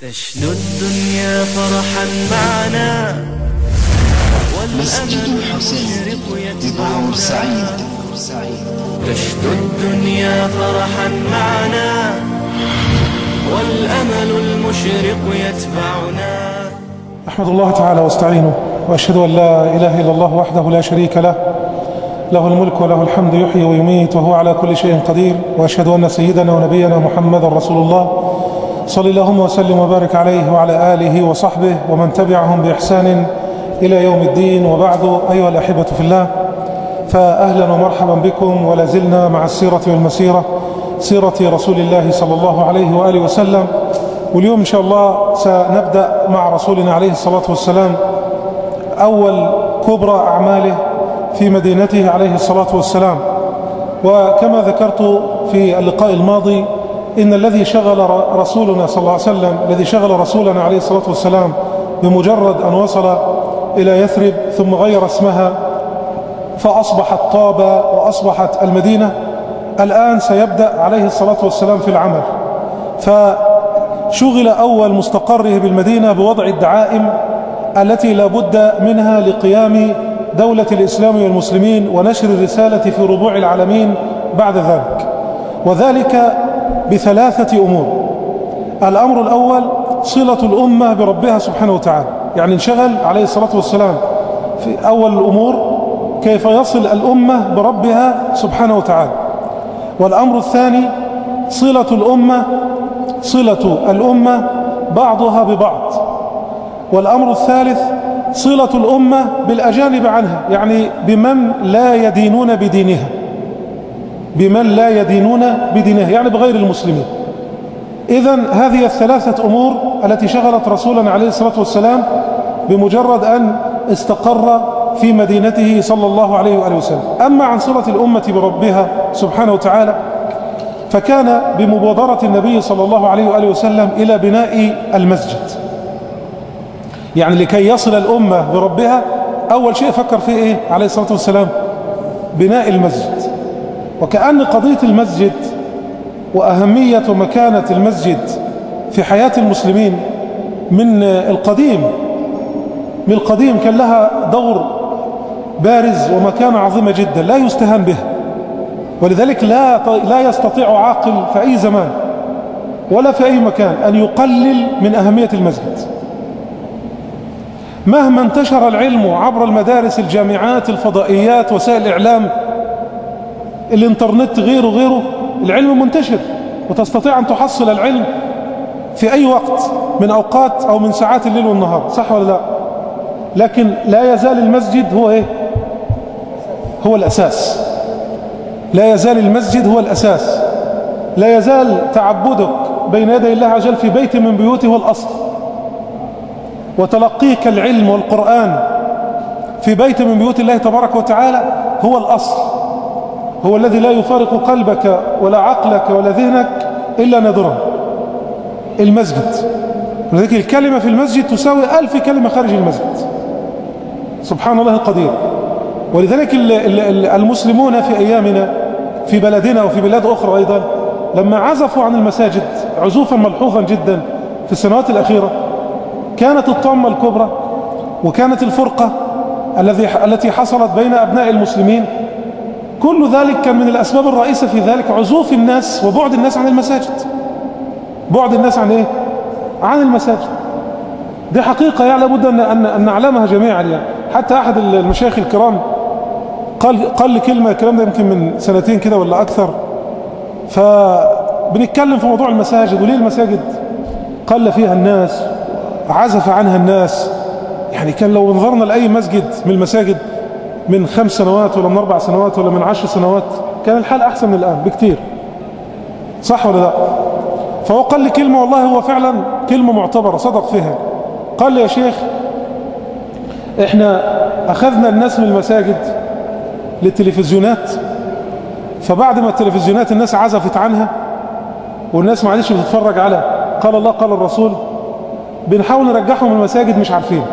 تشنو الدنيا فرحا معنا مسجد والأمل الحسين المشرق ببعور يتبعنا سعيد تشنو الدنيا فرحا معنا والأمل المشرق يتبعنا أحمد الله تعالى واستعينه وأشهد أن لا إله إلا الله وحده لا شريك له له الملك وله الحمد يحيي ويميت وهو على كل شيء قدير وأشهد أن سيدنا ونبينا محمد رسول الله صلى اللهم وسلم وبارك عليه وعلى آله وصحبه ومن تبعهم بإحسان إلى يوم الدين وبعد أيها الأحبة في الله فأهلا ومرحبا بكم ولا زلنا مع السيرة والمسيرة سيرة رسول الله صلى الله عليه وآله وسلم واليوم إن شاء الله سنبدأ مع رسولنا عليه الصلاة والسلام أول كبرى أعماله في مدينته عليه الصلاة والسلام وكما ذكرت في اللقاء الماضي إن الذي شغل رسولنا صلى الله عليه وسلم الذي شغل رسولنا عليه الصلاة والسلام بمجرد أن وصل إلى يثرب ثم غير اسمها فأصبحت طابة وأصبحت المدينة الآن سيبدأ عليه الصلاة والسلام في العمل فشغل أول مستقره بالمدينة بوضع الدعائم التي لا بد منها لقيام دولة الإسلام والمسلمين ونشر الرسالة في ربوع العالمين بعد ذلك وذلك بثلاثة أمور الأمر الأول صلة الأمة بربها سبحانه وتعالى يعني انشغل عليه الصلاة والسلام في أول الأمور كيف يصل الأمة بربها سبحانه وتعالى والأمر الثاني صلة الأمة صلة الأمة بعضها ببعض والأمر الثالث صلة الأمة بالأجانب عنها يعني بمن لا يدينون بدينها بمن لا يدينون بدينها يعني بغير المسلمين إذا هذه الثلاثة أمور التي شغلت رسولنا عليه الصلاة والسلام بمجرد أن استقر في مدينته صلى الله عليه وآله وسلم أما عن صلة الأمة بربها سبحانه وتعالى فكان بمبادرة النبي صلى الله عليه وآله وسلم إلى بناء المسجد يعني لكي يصل الأمة بربها أول شيء فكر فيه إيه عليه الصلاة والسلام بناء المسجد وكأن قضية المسجد وأهمية ومكانة المسجد في حياة المسلمين من القديم من القديم كان لها دور بارز ومكانة عظيمة جدا لا يستهان بها ولذلك لا لا يستطيع عاقل في أي زمان ولا في أي مكان أن يقلل من أهمية المسجد مهما انتشر العلم عبر المدارس الجامعات الفضائيات وسائل الإعلام الانترنت غيره غيره العلم منتشر وتستطيع أن تحصل العلم في أي وقت من أوقات أو من ساعات الليل والنهار صح ولا لا لكن لا يزال المسجد هو إيه هو الأساس لا يزال المسجد هو الأساس لا يزال تعبدك بين يدي الله عز وجل في بيت من بيوته هو الأصل وتلقيك العلم والقرآن في بيت من بيوت الله تبارك وتعالى هو الأصل هو الذي لا يفارق قلبك ولا عقلك ولا ذهنك إلا نادرا المسجد ولذلك الكلمة في المسجد تساوي ألف كلمة خارج المسجد سبحان الله القدير ولذلك المسلمون في أيامنا في بلدنا وفي بلاد أخرى أيضا لما عزفوا عن المساجد عزوفا ملحوظا جدا في السنوات الأخيرة كانت الطامة الكبرى وكانت الفرقة الذي التي حصلت بين أبناء المسلمين كل ذلك كان من الأسباب الرئيسة في ذلك عزوف الناس وبعد الناس عن المساجد بعد الناس عن إيه؟ عن المساجد دي حقيقة يعني لابد أن, أن, أن نعلمها جميعا يعني حتى أحد المشايخ الكرام قال, قال لي كلمة الكلام ده يمكن من سنتين كده ولا أكثر فبنتكلم في موضوع المساجد وليه المساجد قل فيها الناس عزف عنها الناس يعني كان لو نظرنا لأي مسجد من المساجد من خمس سنوات ولا من أربع سنوات ولا من عشر سنوات كان الحال أحسن من الآن بكتير صح ولا لا فهو قال لي كلمة والله هو فعلا كلمة معتبرة صدق فيها قال لي يا شيخ احنا أخذنا الناس من المساجد للتلفزيونات فبعد ما التلفزيونات الناس عزفت عنها والناس ما عادش بتتفرج على قال الله قال الرسول بنحاول نرجعهم المساجد مش عارفين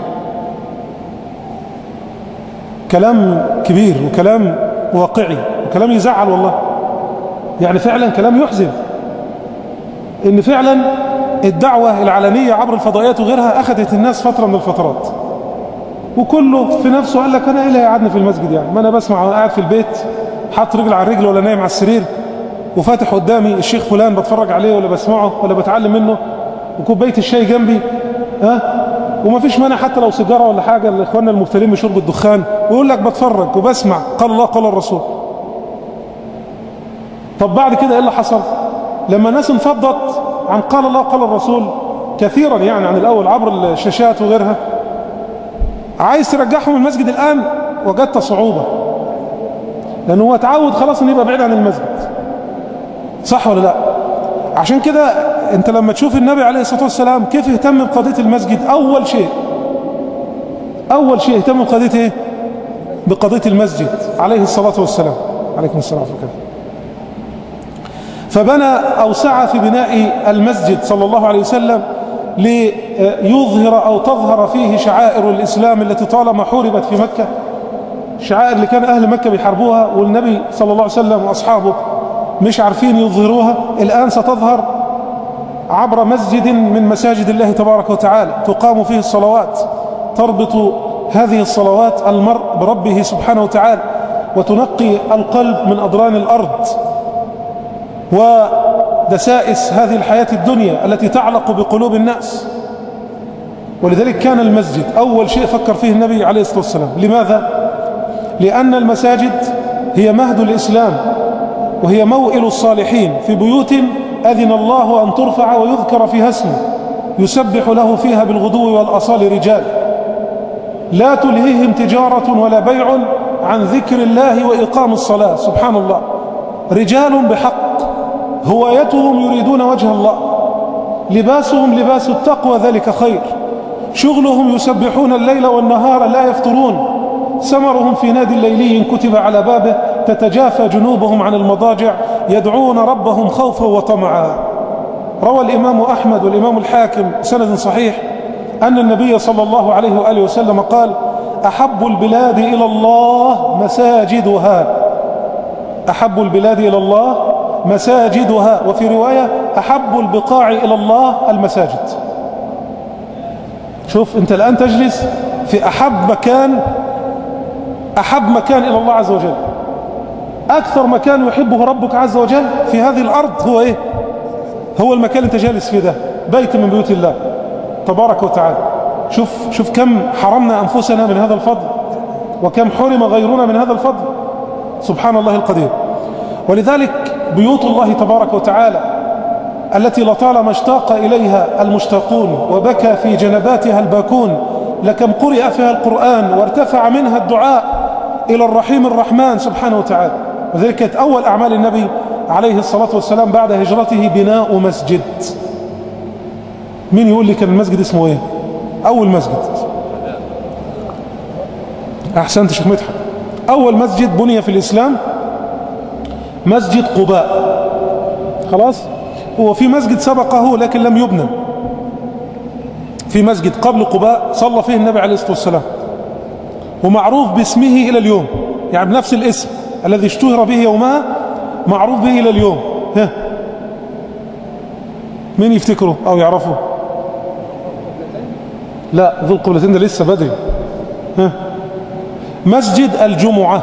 كلام كبير وكلام واقعي وكلام يزعل والله يعني فعلا كلام يحزن ان فعلا الدعوة العلنية عبر الفضائيات وغيرها أخذت الناس فترة من الفترات وكله في نفسه قال لك أنا إيه اللي قعدني في المسجد يعني ما أنا بسمع وأنا قاعد في البيت حاط رجل على رجل ولا نايم على السرير وفاتح قدامي الشيخ فلان بتفرج عليه ولا بسمعه ولا بتعلم منه وكوبايه الشاي جنبي ها وما فيش مانع حتى لو سيجاره ولا حاجه لاخواننا المبتلين بشرب الدخان ويقول لك بتفرج وبسمع قال الله قال الرسول طب بعد كده ايه اللي حصل لما الناس انفضت عن قال الله قال الرسول كثيرا يعني عن الاول عبر الشاشات وغيرها عايز ترجعهم المسجد الان وجدت صعوبه لانه هو اتعود خلاص ان يبقى بعيد عن المسجد صح ولا لا عشان كده انت لما تشوف النبي عليه الصلاة والسلام كيف اهتم بقضية المسجد اول شيء اول شيء اهتم بقضية ايه بقضية المسجد عليه الصلاة والسلام عليكم السلام عليكم فبنى او سعى في بناء المسجد صلى الله عليه وسلم ليظهر او تظهر فيه شعائر الاسلام التي طالما حوربت في مكة الشعائر اللي كان اهل مكة بيحاربوها والنبي صلى الله عليه وسلم واصحابه مش عارفين يظهروها الآن ستظهر عبر مسجد من مساجد الله تبارك وتعالى تقام فيه الصلوات تربط هذه الصلوات المرء بربه سبحانه وتعالى وتنقي القلب من أضران الأرض ودسائس هذه الحياة الدنيا التي تعلق بقلوب الناس ولذلك كان المسجد أول شيء فكر فيه النبي عليه الصلاة والسلام لماذا؟ لأن المساجد هي مهد الإسلام وهي موئل الصالحين في بيوت أذن الله أن ترفع ويذكر فيها اسمه يسبح له فيها بالغدو والأصال رجال لا تلهيهم تجارة ولا بيع عن ذكر الله وإقام الصلاة سبحان الله رجال بحق هوايتهم يريدون وجه الله لباسهم لباس التقوى ذلك خير شغلهم يسبحون الليل والنهار لا يفترون سمرهم في نادي الليلي كتب على بابه تتجافى جنوبهم عن المضاجع يدعون ربهم خوفا وطمعا روى الإمام أحمد والإمام الحاكم سند صحيح أن النبي صلى الله عليه وآله وسلم قال أحب البلاد إلى الله مساجدها أحب البلاد إلى الله مساجدها وفي رواية أحب البقاع إلى الله المساجد شوف أنت الآن تجلس في أحب مكان أحب مكان إلى الله عز وجل أكثر مكان يحبه ربك عز وجل في هذه الأرض هو إيه هو المكان اللي انت جالس فيه ده بيت من بيوت الله تبارك وتعالى شوف شوف كم حرمنا أنفسنا من هذا الفضل وكم حرم غيرنا من هذا الفضل سبحان الله القدير ولذلك بيوت الله تبارك وتعالى التي لطالما اشتاق إليها المشتاقون وبكى في جنباتها الباكون لكم قرئ فيها القرآن وارتفع منها الدعاء إلى الرحيم الرحمن سبحانه وتعالى وذلك كانت أول أعمال النبي عليه الصلاة والسلام بعد هجرته بناء مسجد مين يقول لي كان المسجد اسمه ايه أول مسجد أحسنت شيخ مدحت أول مسجد بني في الإسلام مسجد قباء خلاص هو في مسجد سبقه لكن لم يبنى في مسجد قبل قباء صلى فيه النبي عليه الصلاة والسلام ومعروف باسمه إلى اليوم يعني بنفس الاسم الذي اشتهر به يومها معروف به إلى اليوم ها مين يفتكره أو يعرفه لا ذو القبلتين ده لسه بدري ها مسجد الجمعة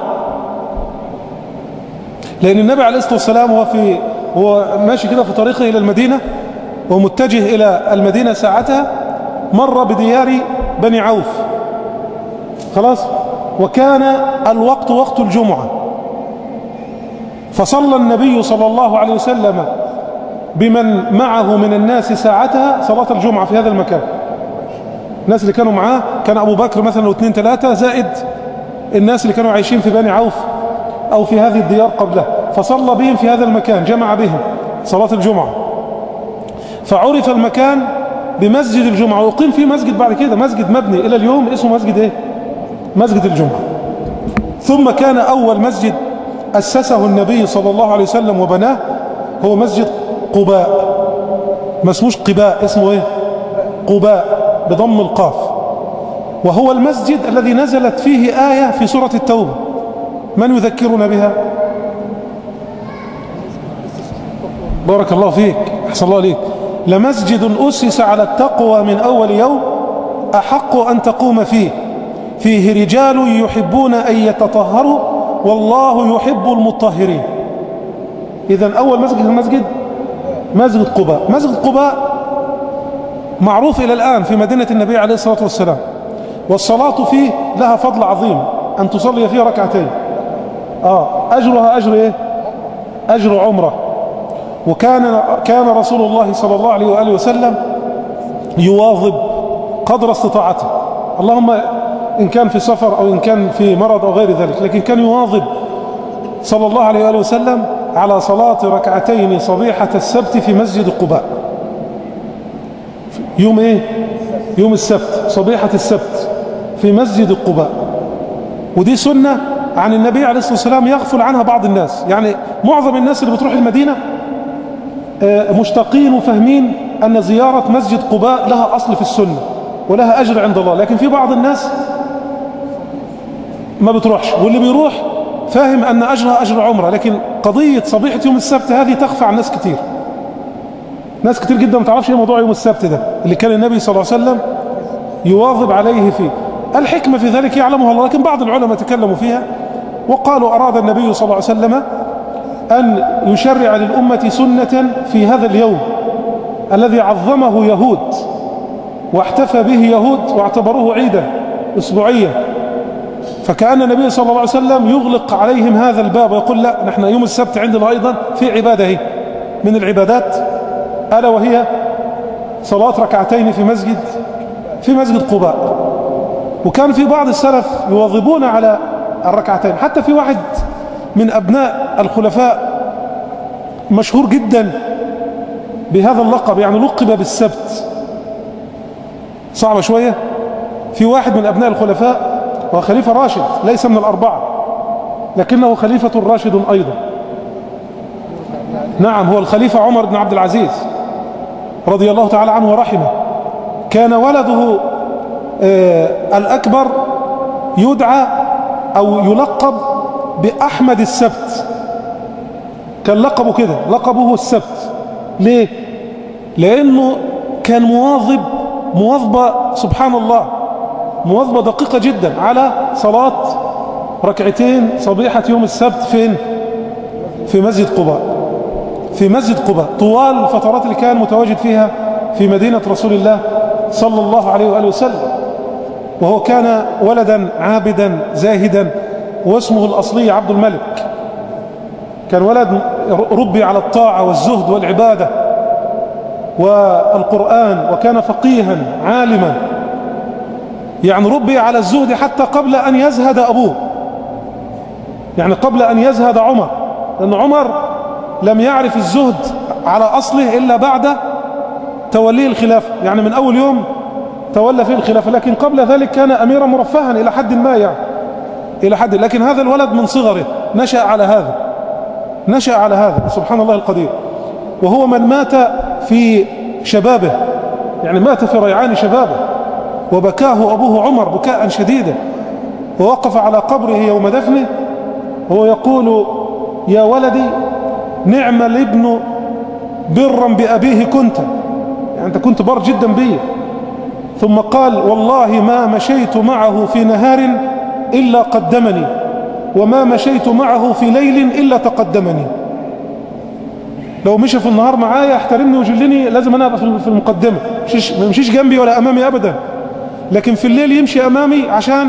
لأن النبي عليه الصلاة والسلام هو في هو ماشي كده في طريقه إلى المدينة ومتجه إلى المدينة ساعتها مر بديار بني عوف خلاص وكان الوقت وقت الجمعة فصلى النبي صلى الله عليه وسلم بمن معه من الناس ساعتها صلاة الجمعة في هذا المكان الناس اللي كانوا معاه كان أبو بكر مثلا واثنين ثلاثة زائد الناس اللي كانوا عايشين في بني عوف أو في هذه الديار قبله فصلى بهم في هذا المكان جمع بهم صلاة الجمعة فعرف المكان بمسجد الجمعة وقيم فيه مسجد بعد كده مسجد مبني إلى اليوم اسمه مسجد إيه مسجد الجمعة ثم كان أول مسجد أسسه النبي صلى الله عليه وسلم وبناه هو مسجد قباء ما اسموش قباء اسمه ايه قباء بضم القاف وهو المسجد الذي نزلت فيه آية في سورة التوبة من يذكرنا بها بارك الله فيك أحسن الله عليك لمسجد أسس على التقوى من أول يوم أحق أن تقوم فيه فيه رجال يحبون أن يتطهروا والله يحب المطهرين إذا أول مسجد المسجد مسجد قباء مسجد قباء معروف إلى الآن في مدينة النبي عليه الصلاة والسلام والصلاة فيه لها فضل عظيم أن تصلي فيه ركعتين آه أجرها أجر إيه أجر عمره وكان كان رسول الله صلى الله عليه وآله وسلم يواظب قدر استطاعته اللهم إن كان في سفر أو إن كان في مرض أو غير ذلك لكن كان يواظب صلى الله عليه وآله وسلم على صلاة ركعتين صبيحة السبت في مسجد قباء يوم إيه يوم السبت صبيحة السبت في مسجد قباء ودي سنة عن النبي عليه الصلاة والسلام يغفل عنها بعض الناس يعني معظم الناس اللي بتروح المدينة مشتاقين وفاهمين أن زيارة مسجد قباء لها أصل في السنة ولها أجر عند الله لكن في بعض الناس ما بتروحش واللي بيروح فاهم أن أجرها أجر عمره لكن قضية صبيحة يوم السبت هذه تخفى عن ناس كتير ناس كتير جدا ما تعرفش ايه موضوع يوم السبت ده اللي كان النبي صلى الله عليه وسلم يواظب عليه فيه الحكمة في ذلك يعلمها الله لكن بعض العلماء تكلموا فيها وقالوا أراد النبي صلى الله عليه وسلم أن يشرع للأمة سنة في هذا اليوم الذي عظمه يهود واحتفى به يهود واعتبروه عيدا أسبوعيا فكأن النبي صلى الله عليه وسلم يغلق عليهم هذا الباب ويقول لا نحن يوم السبت عندنا أيضا في عبادة هي من العبادات ألا وهي صلاة ركعتين في مسجد في مسجد قباء وكان في بعض السلف يواظبون على الركعتين حتى في واحد من أبناء الخلفاء مشهور جدا بهذا اللقب يعني لقب بالسبت صعبة شوية في واحد من أبناء الخلفاء وهو خليفة راشد ليس من الأربعة لكنه خليفة راشد أيضا نعم هو الخليفة عمر بن عبد العزيز رضي الله تعالى عنه ورحمه كان ولده آه الأكبر يدعى أو يلقب بأحمد السبت كان لقبه كده لقبه السبت ليه لأنه كان مواظب مواظبة سبحان الله مواظبة دقيقة جدا على صلاة ركعتين صبيحة يوم السبت فين في مسجد قباء في مسجد قباء طوال الفترات اللي كان متواجد فيها في مدينة رسول الله صلى الله عليه وآله وسلم وهو كان ولدا عابدا زاهدا واسمه الأصلي عبد الملك كان ولد ربي على الطاعة والزهد والعبادة والقرآن وكان فقيها عالما يعني ربي على الزهد حتى قبل أن يزهد أبوه يعني قبل أن يزهد عمر لأن عمر لم يعرف الزهد على أصله إلا بعد توليه الخلافة يعني من أول يوم تولى فيه الخلافة لكن قبل ذلك كان أميرا مرفها إلى حد ما يعني إلى حد لكن هذا الولد من صغره نشأ على هذا نشأ على هذا سبحان الله القدير وهو من مات في شبابه يعني مات في ريعان شبابه وبكاه أبوه عمر بكاء شديدا ووقف على قبره يوم دفنه وهو يقول يا ولدي نعم الابن برا بأبيه كنت يعني أنت كنت بر جدا بي ثم قال والله ما مشيت معه في نهار إلا قدمني وما مشيت معه في ليل إلا تقدمني لو مشى في النهار معايا يحترمني ويجلني لازم أنا أبقى في المقدمة ما يمشيش جنبي ولا أمامي أبدا لكن في الليل يمشي أمامي عشان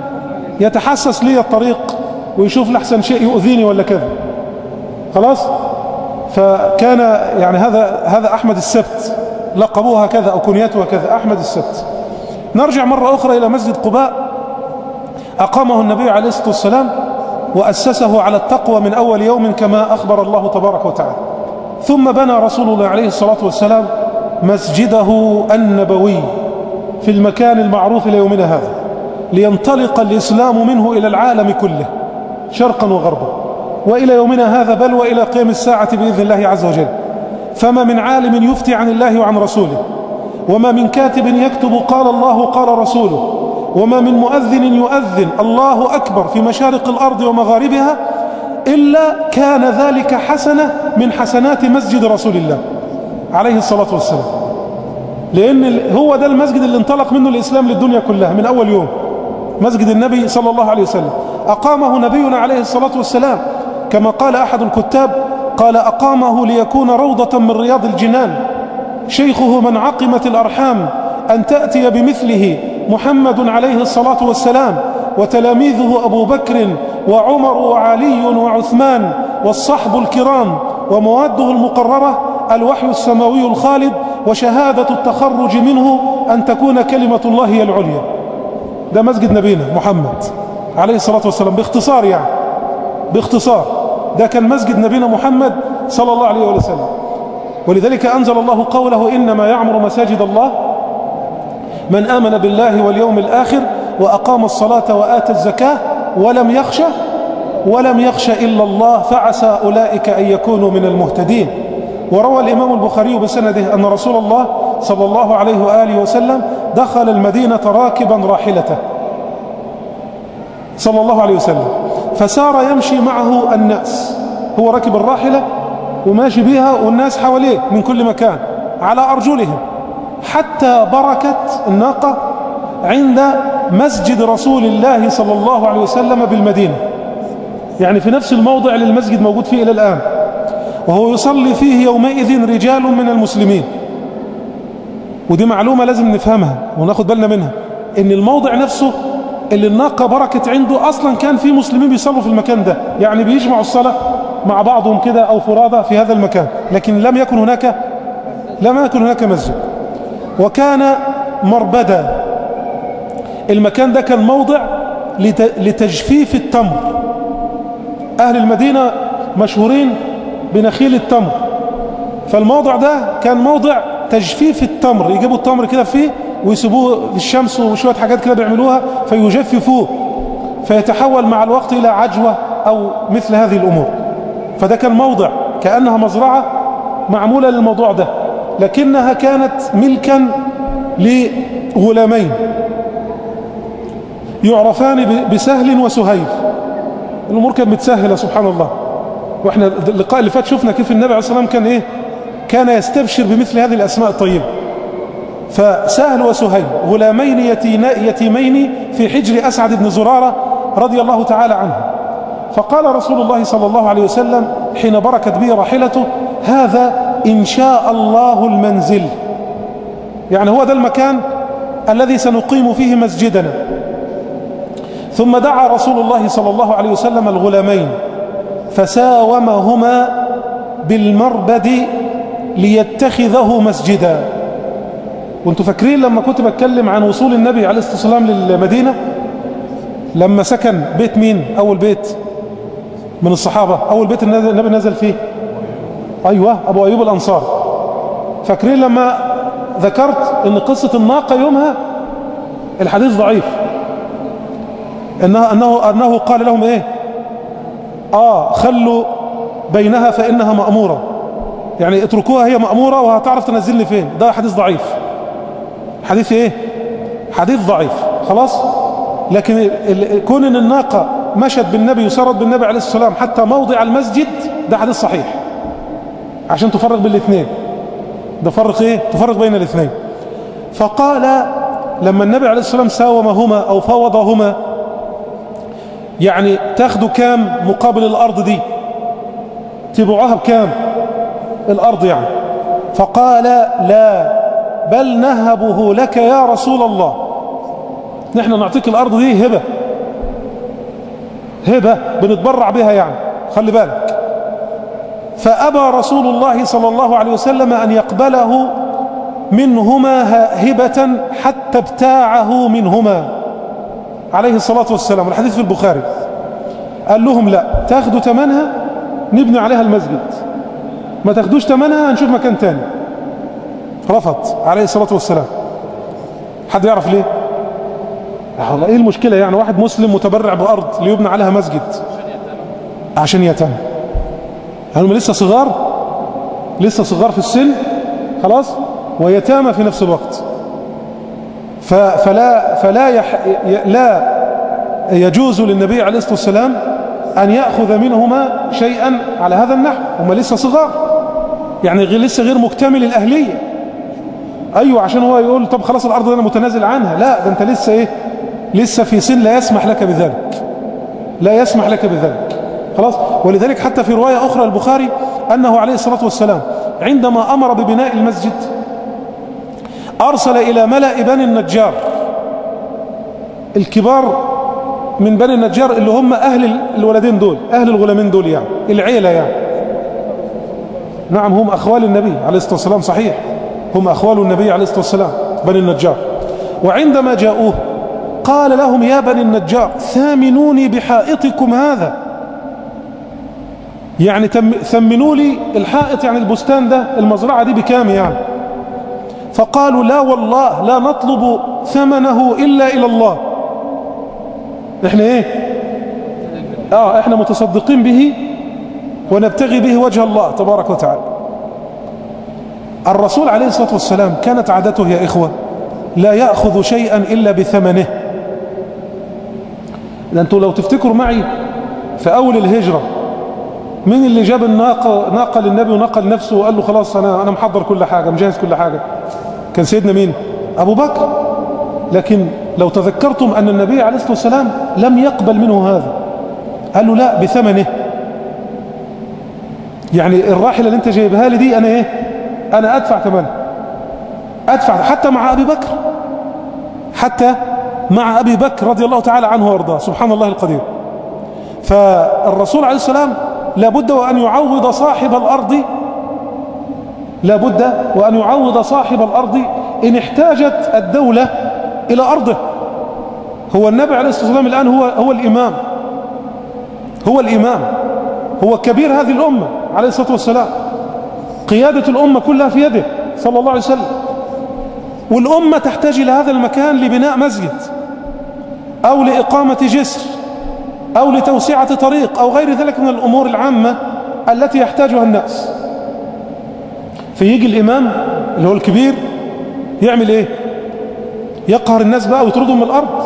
يتحسس لي الطريق ويشوف لحسن شيء يؤذيني ولا كذا خلاص فكان يعني هذا هذا أحمد السبت لقبوها كذا أو كنيتها كذا أحمد السبت نرجع مرة أخرى إلى مسجد قباء أقامه النبي عليه الصلاة والسلام وأسسه على التقوى من أول يوم كما أخبر الله تبارك وتعالى ثم بنى رسول الله عليه الصلاة والسلام مسجده النبوي في المكان المعروف ليومنا هذا لينطلق الإسلام منه إلى العالم كله شرقا وغربا وإلى يومنا هذا بل وإلى قيام الساعة بإذن الله عز وجل فما من عالم يفتي عن الله وعن رسوله وما من كاتب يكتب قال الله قال رسوله وما من مؤذن يؤذن الله أكبر في مشارق الأرض ومغاربها إلا كان ذلك حسنة من حسنات مسجد رسول الله عليه الصلاة والسلام لأن هو ده المسجد اللي انطلق منه الإسلام للدنيا كلها من أول يوم مسجد النبي صلى الله عليه وسلم أقامه نبينا عليه الصلاة والسلام كما قال أحد الكتاب قال أقامه ليكون روضة من رياض الجنان شيخه من عقمت الأرحام أن تأتي بمثله محمد عليه الصلاة والسلام وتلاميذه أبو بكر وعمر وعلي وعثمان والصحب الكرام ومواده المقررة الوحي السماوي الخالد وشهادة التخرج منه أن تكون كلمة الله هي العليا ده مسجد نبينا محمد عليه الصلاة والسلام باختصار يعني باختصار ده كان مسجد نبينا محمد صلى الله عليه وسلم ولذلك أنزل الله قوله إنما يعمر مساجد الله من آمن بالله واليوم الآخر وأقام الصلاة وآتى الزكاة ولم يخشى ولم يخش إلا الله فعسى أولئك أن يكونوا من المهتدين وروى الإمام البخاري بسنده أن رسول الله صلى الله عليه وآله وسلم دخل المدينة راكبا راحلته صلى الله عليه وسلم فسار يمشي معه الناس هو راكب الراحلة وماشي بها والناس حواليه من كل مكان على أرجلهم حتى بركت الناقة عند مسجد رسول الله صلى الله عليه وسلم بالمدينة يعني في نفس الموضع اللي المسجد موجود فيه إلى الآن وهو يصلي فيه يومئذ رجال من المسلمين ودي معلومة لازم نفهمها وناخد بالنا منها ان الموضع نفسه اللي الناقة بركت عنده اصلا كان في مسلمين بيصلوا في المكان ده يعني بيجمعوا الصلاة مع بعضهم كده او فرادى في هذا المكان لكن لم يكن هناك لم يكن هناك مسجد وكان مربدا المكان ده كان موضع لتجفيف التمر اهل المدينة مشهورين بنخيل التمر فالموضع ده كان موضع تجفيف التمر يجيبوا التمر كده فيه ويسيبوه في الشمس وشوية حاجات كده بيعملوها فيجففوه فيتحول مع الوقت إلى عجوة أو مثل هذه الأمور فده كان موضع كأنها مزرعة معمولة للموضوع ده لكنها كانت ملكا لغلامين يعرفان بسهل وسهيل الأمور كانت متسهلة سبحان الله واحنا اللقاء اللي فات شفنا كيف النبي عليه الصلاة والسلام كان ايه كان يستبشر بمثل هذه الأسماء الطيبة فسهل وسهيل غلامين يتيمين في حجر أسعد بن زرارة رضي الله تعالى عنه فقال رسول الله صلى الله عليه وسلم حين بركت به راحلته هذا إن شاء الله المنزل يعني هو ده المكان الذي سنقيم فيه مسجدنا ثم دعا رسول الله صلى الله عليه وسلم الغلامين فساومهما بالمربد ليتخذه مسجدا وانتوا فاكرين لما كنت بتكلم عن وصول النبي عليه الصلاة والسلام للمدينة لما سكن بيت مين أول بيت من الصحابة أول بيت النبي نزل فيه أيوة أبو أيوب الأنصار فاكرين لما ذكرت ان قصة الناقة يومها الحديث ضعيف إنه, أنه, أنه قال لهم إيه آه خلوا بينها فإنها مأمورة يعني اتركوها هي مأمورة وهتعرف تنزلني فين ده حديث ضعيف حديث ايه حديث ضعيف خلاص لكن كون ان الناقة مشت بالنبي وسرت بالنبي عليه الصلاة والسلام حتى موضع المسجد ده حديث صحيح عشان تفرق بين الاثنين ده فرق ايه تفرق بين الاثنين فقال لما النبي عليه الصلاة والسلام ساومهما او فوضهما يعني تاخدوا كام مقابل الارض دي تبيعوها بكام الارض يعني فقال لا بل نهبه لك يا رسول الله نحن نعطيك الارض دي هبة هبة بنتبرع بها يعني خلي بالك فأبى رسول الله صلى الله عليه وسلم أن يقبله منهما هبة حتى ابتاعه منهما عليه الصلاة والسلام الحديث في البخاري قال لهم لا تاخدوا تمنها نبني عليها المسجد ما تاخدوش تمنها هنشوف مكان تاني رفض عليه الصلاة والسلام حد يعرف ليه والله ايه المشكلة يعني واحد مسلم متبرع بأرض ليبنى عليها مسجد عشان يتم هم لسه صغار لسه صغار في السن خلاص ويتامى في نفس الوقت فلا فلا يح لا يجوز للنبي عليه الصلاة والسلام أن يأخذ منهما شيئا على هذا النحو هم لسه صغار يعني غير لسه غير مكتمل الأهلية أيوة عشان هو يقول طب خلاص الأرض أنا متنازل عنها لا ده أنت لسه إيه لسه في سن لا يسمح لك بذلك لا يسمح لك بذلك خلاص ولذلك حتى في رواية أخرى البخاري أنه عليه الصلاة والسلام عندما أمر ببناء المسجد أرسل إلى ملأ بني النجار الكبار من بني النجار اللي هم أهل الولدين دول أهل الغلامين دول يعني العيلة يعني نعم هم أخوال النبي عليه الصلاة والسلام صحيح هم أخوال النبي عليه الصلاة والسلام بني النجار وعندما جاءوه قال لهم يا بني النجار ثامنوني بحائطكم هذا يعني ثمنوا لي الحائط يعني البستان ده المزرعة دي بكام يعني فقالوا لا والله لا نطلب ثمنه إلا إلى الله احنا ايه اه احنا متصدقين به ونبتغي به وجه الله تبارك وتعالى الرسول عليه الصلاة والسلام كانت عادته يا إخوة لا يأخذ شيئا إلا بثمنه أنتوا لو تفتكروا معي في أول الهجرة مين اللي جاب الناقة ناقة للنبي وناقة لنفسه وقال له خلاص أنا, أنا محضر كل حاجة مجهز كل حاجة كان سيدنا مين أبو بكر لكن لو تذكرتم أن النبي عليه الصلاة والسلام لم يقبل منه هذا قال له لا بثمنه يعني الراحلة اللي انت جايبها لي دي أنا إيه أنا أدفع ثمنها أدفع حتى مع أبي بكر حتى مع أبي بكر رضي الله تعالى عنه وارضاه سبحان الله القدير فالرسول عليه السلام لابد وأن يعوض صاحب الأرض لابد وأن يعوض صاحب الأرض إن احتاجت الدولة إلى أرضه هو النبي عليه الصلاة والسلام الآن هو, هو الإمام هو الإمام هو كبير هذه الأمة عليه الصلاة والسلام قيادة الأمة كلها في يده صلى الله عليه وسلم والأمة تحتاج إلى هذا المكان لبناء مسجد أو لإقامة جسر أو لتوسعة طريق أو غير ذلك من الأمور العامة التي يحتاجها الناس فيجي الإمام اللي هو الكبير يعمل إيه يقهر الناس بقى ويطردهم من الأرض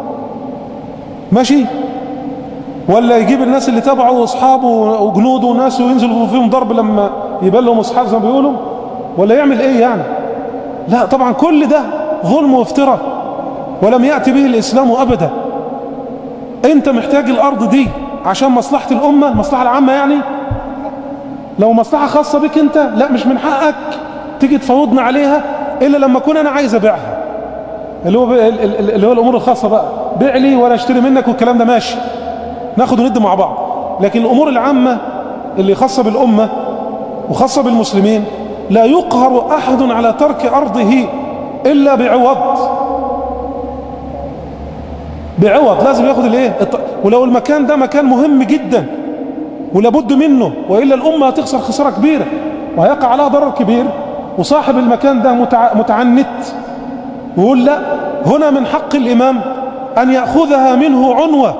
ماشي ولا يجيب الناس اللي تبعه واصحابه وجنوده وناس وينزلوا فيهم ضرب لما يبان لهم اصحاب زي ما بيقولوا ولا يعمل ايه يعني لا طبعا كل ده ظلم وافتراء ولم يأتي به الإسلام أبدا انت محتاج الأرض دي عشان مصلحة الأمة المصلحة العامة يعني لو مصلحة خاصة بك انت لا مش من حقك تيجي تفوضنا عليها إلا لما أكون أنا عايز أبيعها اللي هو اللي هو الأمور الخاصة بقى بيع لي ولا اشتري منك والكلام ده ماشي ناخد وند مع بعض لكن الأمور العامة اللي خاصة بالأمة وخاصة بالمسلمين لا يقهر أحد على ترك أرضه إلا بعوض بعوض لازم ياخد الايه ولو المكان ده مكان مهم جدا ولابد منه وإلا الأمة هتخسر خسارة كبيرة وهيقع عليها ضرر كبير وصاحب المكان ده متعنت ويقول لا هنا من حق الإمام أن يأخذها منه عنوة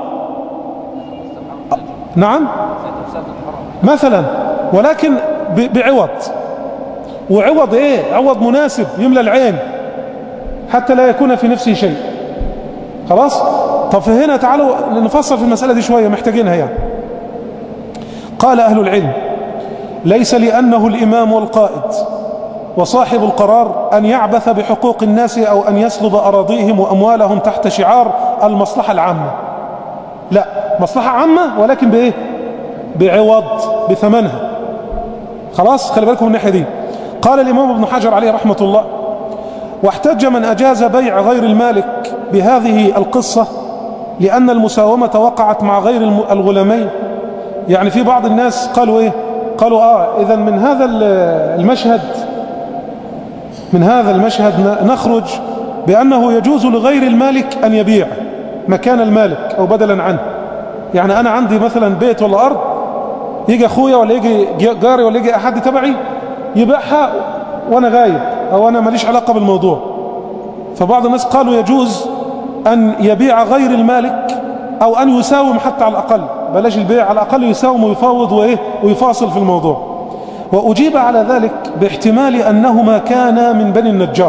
نعم مثلا ولكن بعوض وعوض ايه عوض مناسب يملى العين حتى لا يكون في نفسه شيء خلاص طب فهنا تعالوا نفصل في المسألة دي شوية محتاجينها يعني قال أهل العلم ليس لأنه الإمام والقائد وصاحب القرار أن يعبث بحقوق الناس أو أن يسلب أراضيهم وأموالهم تحت شعار المصلحة العامة لا مصلحة عامة ولكن بإيه بعوض بثمنها خلاص خلي بالكم من الناحية دي قال الإمام ابن حجر عليه رحمة الله واحتج من أجاز بيع غير المالك بهذه القصة لأن المساومة وقعت مع غير الغلامين يعني في بعض الناس قالوا إيه قالوا آه إذا من هذا المشهد من هذا المشهد نخرج بأنه يجوز لغير المالك أن يبيع مكان المالك أو بدلا عنه يعني أنا عندي مثلا بيت ولا أرض يجي أخويا ولا يجي جاري ولا يجي أحد تبعي يبيعها وأنا غايب أو أنا ماليش علاقة بالموضوع فبعض الناس قالوا يجوز أن يبيع غير المالك أو أن يساوم حتى على الأقل بلاش البيع على الأقل يساوم ويفاوض وإيه ويفاصل في الموضوع وأجيب على ذلك باحتمال أنهما كانا من بني النجار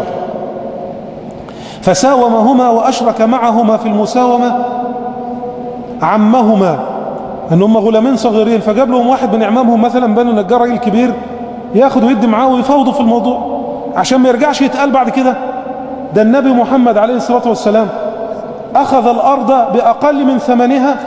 فساومهما وأشرك معهما في المساومة عمهما أنهم غلامين صغيرين فجاب لهم واحد من إعمامهم مثلا بني النجار راجل كبير ياخد ويدي معاه ويفاوضوا في الموضوع عشان ما يرجعش يتقال بعد كده ده النبي محمد عليه الصلاة والسلام أخذ الأرض بأقل من ثمنها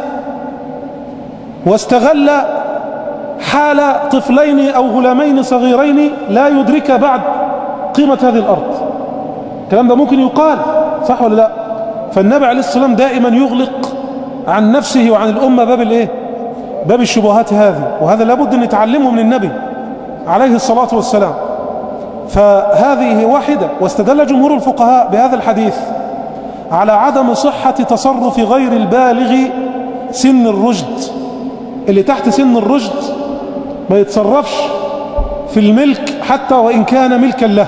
واستغل حال طفلين أو غلامين صغيرين لا يدرك بعد قيمة هذه الأرض الكلام ده ممكن يقال صح ولا لا فالنبي عليه الصلاة والسلام دائما يغلق عن نفسه وعن الأمة باب الايه باب الشبهات هذه وهذا لابد أن نتعلمه من النبي عليه الصلاة والسلام فهذه واحدة واستدل جمهور الفقهاء بهذا الحديث على عدم صحة تصرف غير البالغ سن الرشد اللي تحت سن الرشد ما يتصرفش في الملك حتى وإن كان ملكا له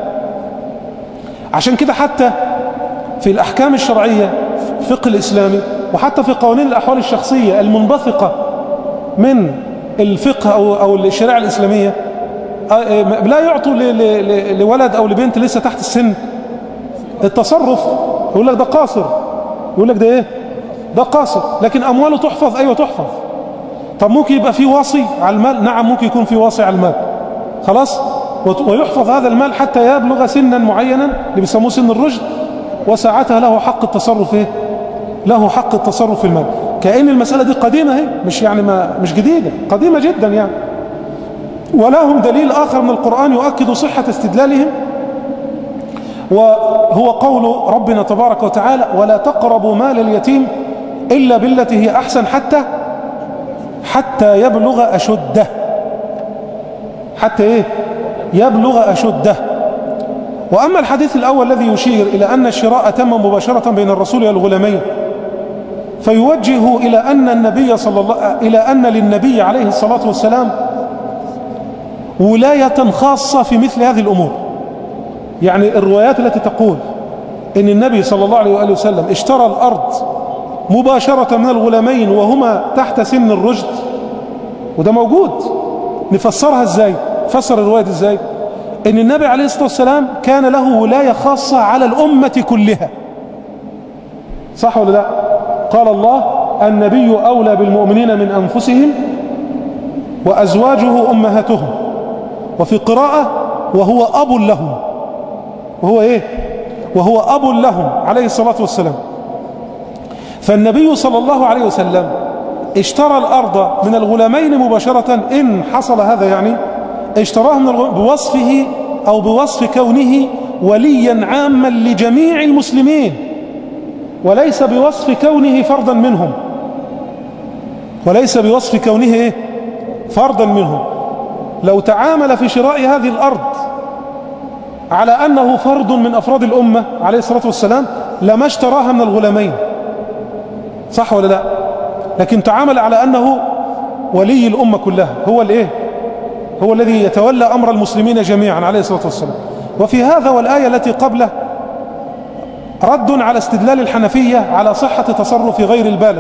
عشان كده حتى في الأحكام الشرعية في الفقه الإسلامي وحتى في قوانين الأحوال الشخصية المنبثقة من الفقه أو, أو الشريعة الإسلامية لا يعطوا لولد أو لبنت لسه تحت السن التصرف يقول لك ده قاصر يقول لك ده ايه ده قاصر لكن أمواله تحفظ أيوة تحفظ طب ممكن يبقى في واصي على المال نعم ممكن يكون في واصي على المال خلاص ويحفظ هذا المال حتى يبلغ سنا معينا اللي بيسموه سن الرشد وساعتها له حق التصرف ايه له حق التصرف في المال كأن المسألة دي قديمة اهي مش يعني ما مش جديدة قديمة جدا يعني ولهم دليل آخر من القرآن يؤكد صحة استدلالهم وهو قول ربنا تبارك وتعالى ولا تقربوا مال اليتيم إلا بالتي هي أحسن حتى حتى يبلغ أشده حتى إيه يبلغ أشده وأما الحديث الأول الذي يشير إلى أن الشراء تم مباشرة بين الرسول والغلامين فيوجه إلى أن النبي صلى الله إلى أن للنبي عليه الصلاة والسلام ولاية خاصة في مثل هذه الأمور يعني الروايات التي تقول إن النبي صلى الله عليه وآله وسلم اشترى الأرض مباشرة من الغلامين وهما تحت سن الرشد وده موجود نفسرها ازاي فسر الرواية ازاي ان النبي عليه الصلاة والسلام كان له ولاية خاصة على الأمة كلها صح ولا لا قال الله النبي أولى بالمؤمنين من أنفسهم وأزواجه أمهاتهم وفي قراءة وهو أب لهم وهو إيه وهو أب لهم عليه الصلاة والسلام فالنبي صلى الله عليه وسلم اشترى الأرض من الغلامين مباشرة إن حصل هذا يعني اشتراه من بوصفه أو بوصف كونه وليا عاما لجميع المسلمين وليس بوصف كونه فردا منهم وليس بوصف كونه إيه؟ فردا منهم لو تعامل في شراء هذه الأرض على أنه فرد من أفراد الأمة عليه الصلاة والسلام لما اشتراها من الغلامين صح ولا لا لكن تعامل على أنه ولي الأمة كلها هو الإيه هو الذي يتولى أمر المسلمين جميعا عليه الصلاة والسلام وفي هذا والآية التي قبله رد على استدلال الحنفية على صحة تصرف غير البالغ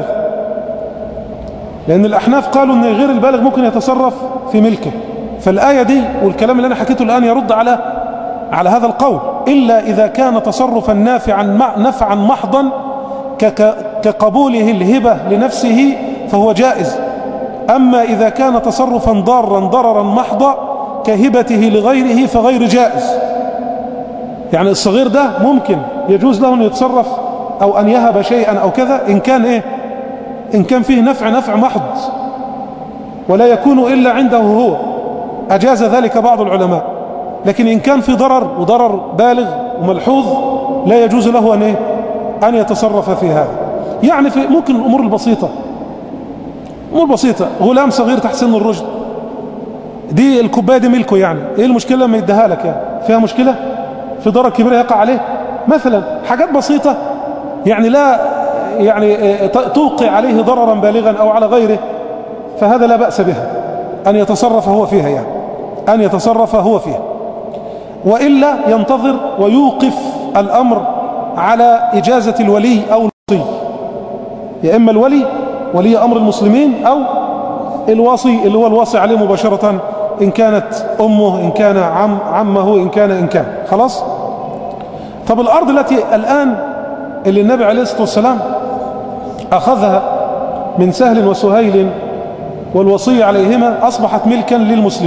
لأن الأحناف قالوا أن غير البالغ ممكن يتصرف في ملكه فالآية دي والكلام اللي أنا حكيته الآن يرد على على هذا القول إلا إذا كان تصرفا نافعا نفعا محضا كقبوله الهبة لنفسه فهو جائز أما إذا كان تصرفا ضارا ضررا محضا كهبته لغيره فغير جائز يعني الصغير ده ممكن يجوز له أن يتصرف أو أن يهب شيئا أو كذا إن كان إيه إن كان فيه نفع نفع محض ولا يكون إلا عنده هو أجاز ذلك بعض العلماء لكن إن كان في ضرر وضرر بالغ وملحوظ لا يجوز له أن, إيه؟ أن يتصرف في هذا يعني في ممكن الأمور البسيطة أمور بسيطة غلام صغير تحت سن الرشد دي الكوباية دي ملكه يعني إيه المشكلة لما يديها لك يعني فيها مشكلة في ضرر كبير يقع عليه مثلا حاجات بسيطة يعني لا يعني توقع عليه ضررا بالغا أو على غيره فهذا لا بأس بها أن يتصرف هو فيها يعني أن يتصرف هو فيها وإلا ينتظر ويوقف الأمر على إجازة الولي أو الوصي يا إما الولي ولي أمر المسلمين أو الوصي اللي هو الوصي عليه مباشرة إن كانت أمه إن كان عم عمه إن كان إن كان خلاص طب الأرض التي الآن اللي النبي عليه الصلاة والسلام أخذها من سهل وسهيل والوصية عليهما أصبحت ملكا للمسلمين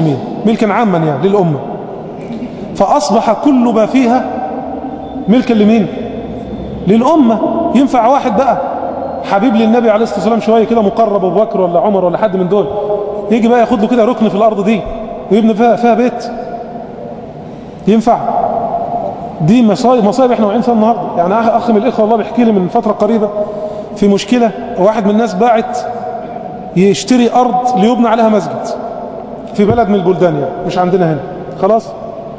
ملكا عاما يعني للأمة فأصبح كل ما فيها ملكا لمين للأمة ينفع واحد بقى حبيب للنبي عليه الصلاة والسلام شوية كده مقرب أبو بكر ولا عمر ولا حد من دول يجي بقى ياخد له كده ركن في الأرض دي ويبني فيها, فيها بيت ينفع دي مصايب مصايب احنا واقعين فيها النهارده يعني اخ من الاخوه والله بيحكي لي من فتره قريبه في مشكله واحد من الناس باعت يشتري ارض ليبنى عليها مسجد في بلد من البلدان يعني مش عندنا هنا خلاص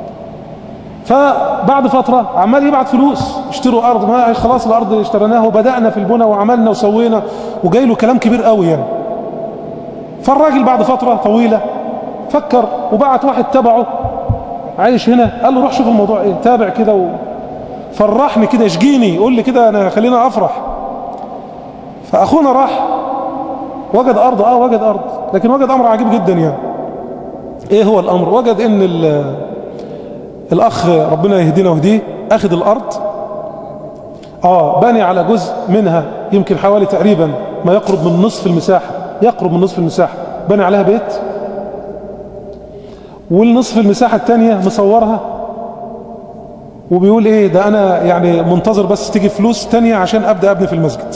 فبعد فترة عمال يبعت فلوس اشتروا أرض ما خلاص الأرض اشتريناها وبدأنا في البنى وعملنا وسوينا وجاي له كلام كبير قوي يعني فالراجل بعد فترة طويلة فكر وبعت واحد تبعه عايش هنا قال له روح شوف الموضوع ايه تابع كده و... فرحني كده اشجيني يقول لي كده انا خلينا افرح فاخونا راح وجد ارض اه وجد ارض لكن وجد امر عجيب جدا يعني ايه هو الامر وجد ان الاخ ربنا يهدينا ويهديه اخذ الارض اه بني على جزء منها يمكن حوالي تقريبا ما يقرب من نصف المساحة يقرب من نصف المساحة بني عليها بيت والنصف المساحة التانية مصورها وبيقول ايه ده انا يعني منتظر بس تيجي فلوس تانية عشان ابدأ ابني في المسجد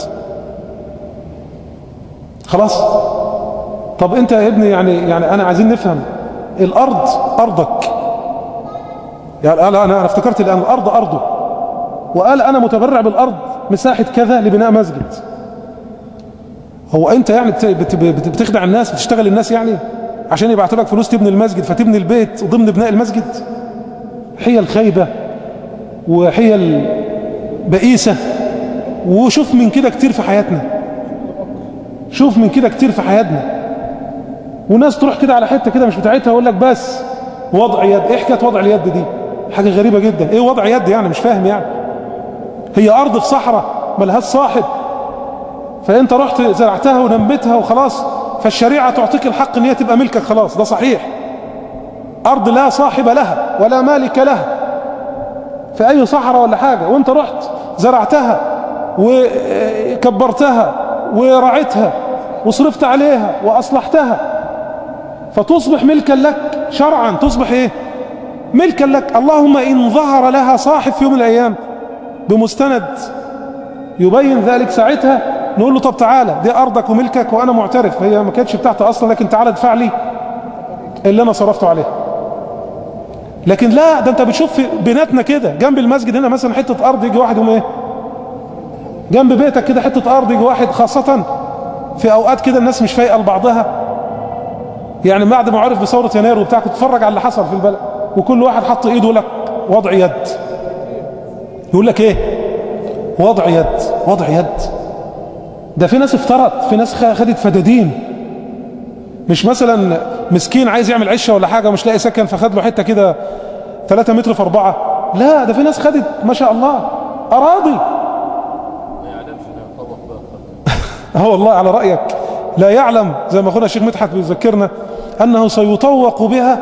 خلاص طب انت يا ابني يعني يعني انا عايزين نفهم الارض ارضك يعني قال انا انا افتكرت الان الارض ارضه وقال انا متبرع بالارض مساحة كذا لبناء مسجد هو انت يعني بتخدع الناس بتشتغل الناس يعني عشان يبعتوا لك فلوس تبني المسجد فتبني البيت ضمن بناء المسجد حيل خايبة وحيل بئيسة وشوف من كده كتير في حياتنا شوف من كده كتير في حياتنا وناس تروح كده على حتة كده مش بتاعتها ويقول لك بس وضع يد ايه حكايه وضع اليد دي حاجة غريبة جدا ايه وضع يد يعني مش فاهم يعني هي ارض في صحراء ملهاش صاحب فانت رحت زرعتها ونمتها وخلاص فالشريعة تعطيك الحق ان هي تبقى ملكك خلاص ده صحيح ارض لا صاحب لها ولا مالك لها في اي صحراء ولا حاجة وانت رحت زرعتها وكبرتها ورعتها وصرفت عليها واصلحتها فتصبح ملكا لك شرعا تصبح ايه ملكا لك اللهم ان ظهر لها صاحب في يوم من الايام بمستند يبين ذلك ساعتها نقول له طب تعالى دي أرضك وملكك وأنا معترف هي ما كانتش بتاعتي أصلا لكن تعالى ادفع لي اللي أنا صرفته عليه لكن لا ده أنت بتشوف في بيناتنا كده جنب المسجد هنا مثلا حتة أرض يجي واحد يقوم إيه جنب بيتك كده حتة أرض يجي واحد خاصة في أوقات كده الناس مش فايقة لبعضها يعني بعد ما عرف بثورة يناير وبتاع كنت تتفرج على اللي حصل في البلد وكل واحد حط ايده لك وضع يد يقول لك ايه وضع يد وضع يد ده في ناس افترت في ناس خدت فدادين مش مثلا مسكين عايز يعمل عشة ولا حاجة مش لاقي سكن فخد له حتة كده 3 متر في 4 لا ده في ناس خدت ما شاء الله أراضي اه والله على رأيك لا يعلم زي ما أخونا الشيخ مدحت بيذكرنا أنه سيطوق بها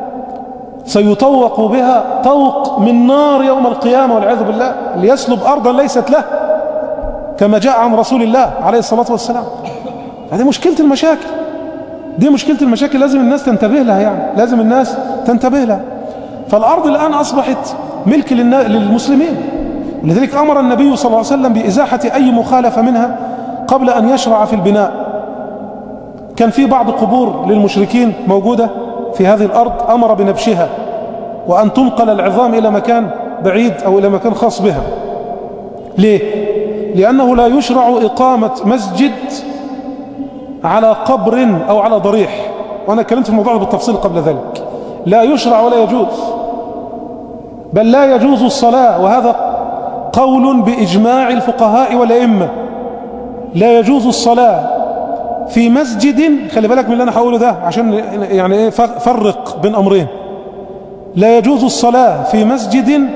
سيطوق بها طوق من نار يوم القيامة والعياذ بالله ليسلب أرضا ليست له كما جاء عن رسول الله عليه الصلاة والسلام هذه مشكلة المشاكل دي مشكلة المشاكل لازم الناس تنتبه لها يعني لازم الناس تنتبه لها فالأرض الآن أصبحت ملك للمسلمين لذلك أمر النبي صلى الله عليه وسلم بإزاحة أي مخالفة منها قبل أن يشرع في البناء كان في بعض قبور للمشركين موجودة في هذه الأرض أمر بنبشها وأن تنقل العظام إلى مكان بعيد أو إلى مكان خاص بها ليه؟ لأنه لا يشرع إقامة مسجد على قبر أو على ضريح وأنا اتكلمت في الموضوع بالتفصيل قبل ذلك لا يشرع ولا يجوز بل لا يجوز الصلاة وهذا قول بإجماع الفقهاء والأئمة لا يجوز الصلاة في مسجد خلي بالك من اللي أنا هقوله ده عشان يعني إيه فرق بين أمرين لا يجوز الصلاة في مسجد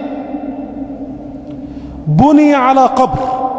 بني على قبر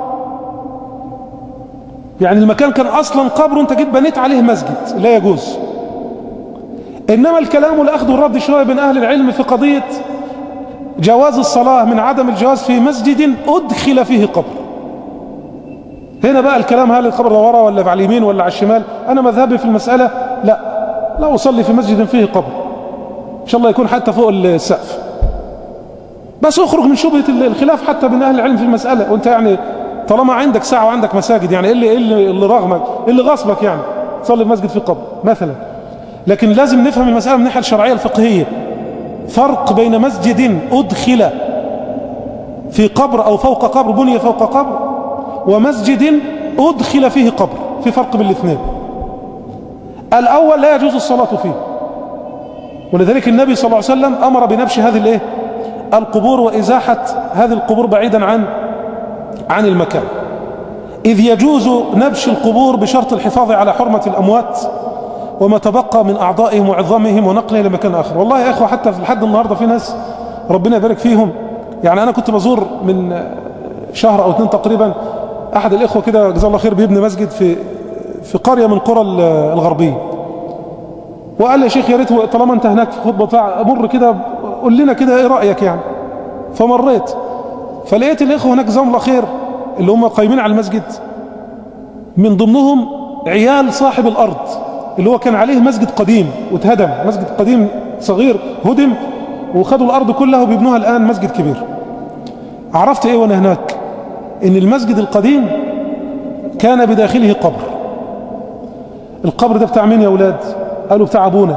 يعني المكان كان أصلا قبر وانت جيت بنيت عليه مسجد لا يجوز إنما الكلام والأخذ والرد شوية بين أهل العلم في قضية جواز الصلاة من عدم الجواز في مسجد أدخل فيه قبر هنا بقى الكلام هل القبر ده ورا ولا على اليمين ولا على الشمال أنا مذهبي في المسألة لا لا أصلي في مسجد فيه قبر ان شاء الله يكون حتى فوق السقف بس اخرج من شبهة الخلاف حتى بين اهل العلم في المسألة وانت يعني طالما عندك ساعة وعندك مساجد يعني ايه اللي, إيه اللي, اللي رغمك إيه اللي غصبك يعني تصلي في مسجد في قبر مثلا لكن لازم نفهم المسألة من الناحية الشرعية الفقهية فرق بين مسجد أدخل في قبر أو فوق قبر بني فوق قبر ومسجد أدخل فيه قبر في فرق بين الاثنين الأول لا يجوز الصلاة فيه ولذلك النبي صلى الله عليه وسلم أمر بنبش هذه الايه القبور وإزاحة هذه القبور بعيدا عن عن المكان إذ يجوز نبش القبور بشرط الحفاظ على حرمة الأموات وما تبقى من أعضائهم وعظامهم ونقله إلى مكان آخر والله يا إخوة حتى في لحد النهاردة في ناس ربنا يبارك فيهم يعني أنا كنت بزور من شهر أو اثنين تقريبا أحد الإخوة كده جزاه الله خير بيبني مسجد في في قرية من قرى الغربية وقال لي يا شيخ يا ريت طالما أنت هناك في خطبة بتاع مر كده قول لنا كده إيه رأيك يعني فمريت فلقيت الإخوة هناك جزاهم الله خير اللي هم قايمين على المسجد من ضمنهم عيال صاحب الأرض اللي هو كان عليه مسجد قديم واتهدم مسجد قديم صغير هدم وخدوا الأرض كلها وبيبنوها الآن مسجد كبير عرفت ايه وانا هناك ان المسجد القديم كان بداخله قبر القبر ده بتاع مين يا اولاد قالوا بتاع ابونا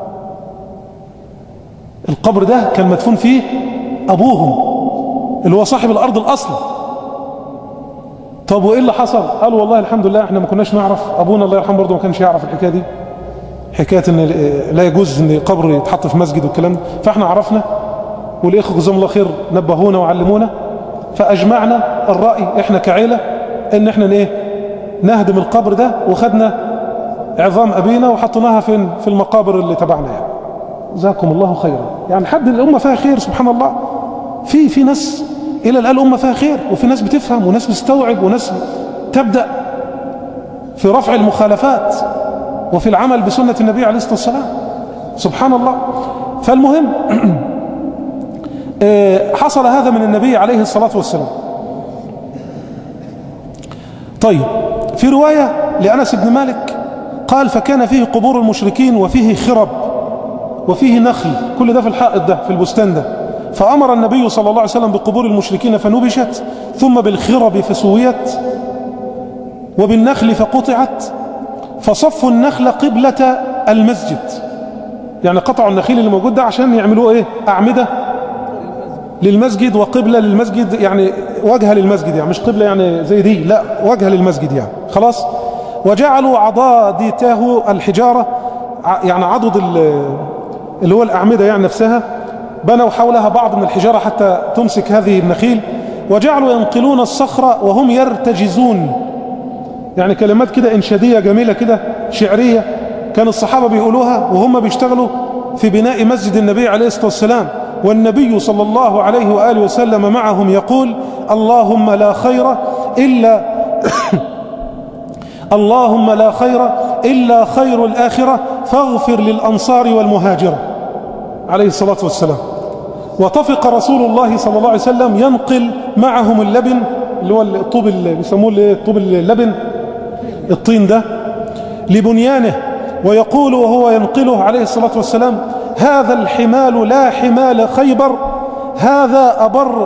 القبر ده كان مدفون فيه ابوهم اللي هو صاحب الارض الاصل طب وايه اللي حصل قالوا والله الحمد لله احنا ما كناش نعرف ابونا الله يرحمه برضه ما كانش يعرف الحكايه دي حكايه ان لا يجوز ان قبر يتحط في مسجد والكلام ده فاحنا عرفنا والاخوه جزاهم الله خير نبهونا وعلمونا فاجمعنا الراي احنا كعيله ان احنا ايه نهدم القبر ده وخدنا عظام ابينا وحطيناها فين في المقابر اللي تبعنا يعني جزاكم الله خيرا يعني حد الامه فيها خير سبحان الله في في ناس الى الان الامه فيها خير وفي ناس بتفهم وناس بتستوعب وناس تبدا في رفع المخالفات وفي العمل بسنه النبي عليه الصلاه والسلام سبحان الله فالمهم حصل هذا من النبي عليه الصلاة والسلام طيب في رواية لأنس بن مالك قال فكان فيه قبور المشركين وفيه خرب وفيه نخل كل ده في الحائط ده في البستان ده فأمر النبي صلى الله عليه وسلم بقبور المشركين فنبشت ثم بالخرب فسويت وبالنخل فقطعت فصفوا النخل قبلة المسجد يعني قطعوا النخيل اللي موجود ده عشان يعملوه ايه أعمدة للمسجد وقبلة للمسجد يعني وجهة للمسجد يعني مش قبلة يعني زي دي لا وجهة للمسجد يعني خلاص وجعلوا عضادته الحجارة يعني عضد اللي هو الأعمدة يعني نفسها بنوا حولها بعض من الحجارة حتى تمسك هذه النخيل وجعلوا ينقلون الصخرة وهم يرتجزون يعني كلمات كده إنشادية جميلة كده شعرية كان الصحابة بيقولوها وهم بيشتغلوا في بناء مسجد النبي عليه الصلاة والسلام والنبي صلى الله عليه وآله وسلم معهم يقول اللهم لا خير إلا اللهم لا خير إلا خير الآخرة فاغفر للأنصار والمهاجرة عليه الصلاة والسلام وطفق رسول الله صلى الله عليه وسلم ينقل معهم اللبن اللي هو الطوب اللي بيسموه الطوب اللبن الطين ده لبنيانه ويقول وهو ينقله عليه الصلاة والسلام هذا الحمال لا حمال خيبر هذا أبر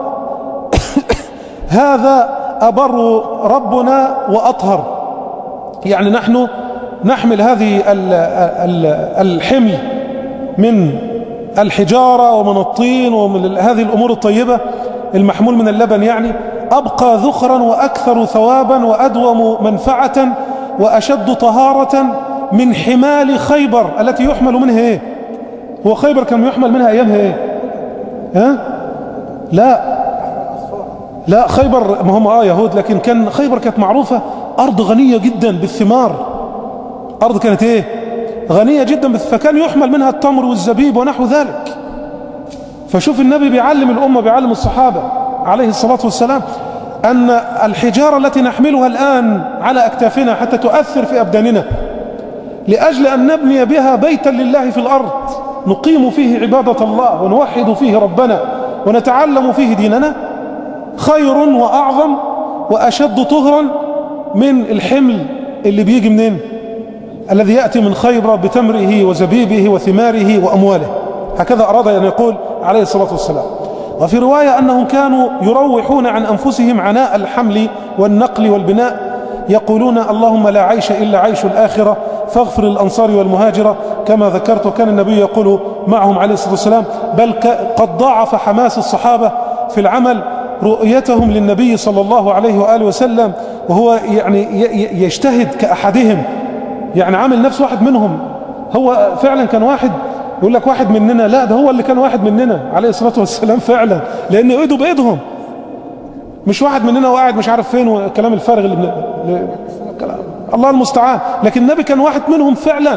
هذا أبر ربنا وأطهر يعني نحن نحمل هذه الحمل من الحجارة ومن الطين ومن هذه الأمور الطيبة المحمول من اللبن يعني أبقى ذخرا وأكثر ثوابا وأدوم منفعة وأشد طهارة من حمال خيبر التي يحمل منها إيه هو خيبر كان يحمل منها أيامها إيه ها لا لا خيبر ما هم آه يهود لكن كان خيبر كانت معروفة أرض غنية جدا بالثمار أرض كانت إيه غنية جدا فكان يحمل منها التمر والزبيب ونحو ذلك فشوف النبي بيعلم الأمة بيعلم الصحابة عليه الصلاة والسلام أن الحجارة التي نحملها الآن على أكتافنا حتى تؤثر في أبداننا لأجل أن نبني بها بيتا لله في الأرض نقيم فيه عبادة الله ونوحد فيه ربنا ونتعلم فيه ديننا خير وأعظم وأشد طهرا من الحمل اللي بيجي منين الذي يأتي من خيبر بتمره وزبيبه وثماره وأمواله هكذا أراد أن يقول عليه الصلاة والسلام وفي رواية أنهم كانوا يروحون عن أنفسهم عناء الحمل والنقل والبناء يقولون اللهم لا عيش إلا عيش الآخرة فاغفر الأنصار والمهاجرة كما ذكرت وكان النبي يقول معهم عليه الصلاة والسلام بل قد ضاعف حماس الصحابة في العمل رؤيتهم للنبي صلى الله عليه وآله وسلم وهو يعني يجتهد كأحدهم يعني عامل نفس واحد منهم هو فعلا كان واحد يقول لك واحد مننا لا ده هو اللي كان واحد مننا عليه الصلاة والسلام فعلا لأن ايده بإيدهم مش واحد مننا وقاعد مش عارف فين والكلام الفارغ اللي, بن... اللي... الله المستعان لكن النبي كان واحد منهم فعلا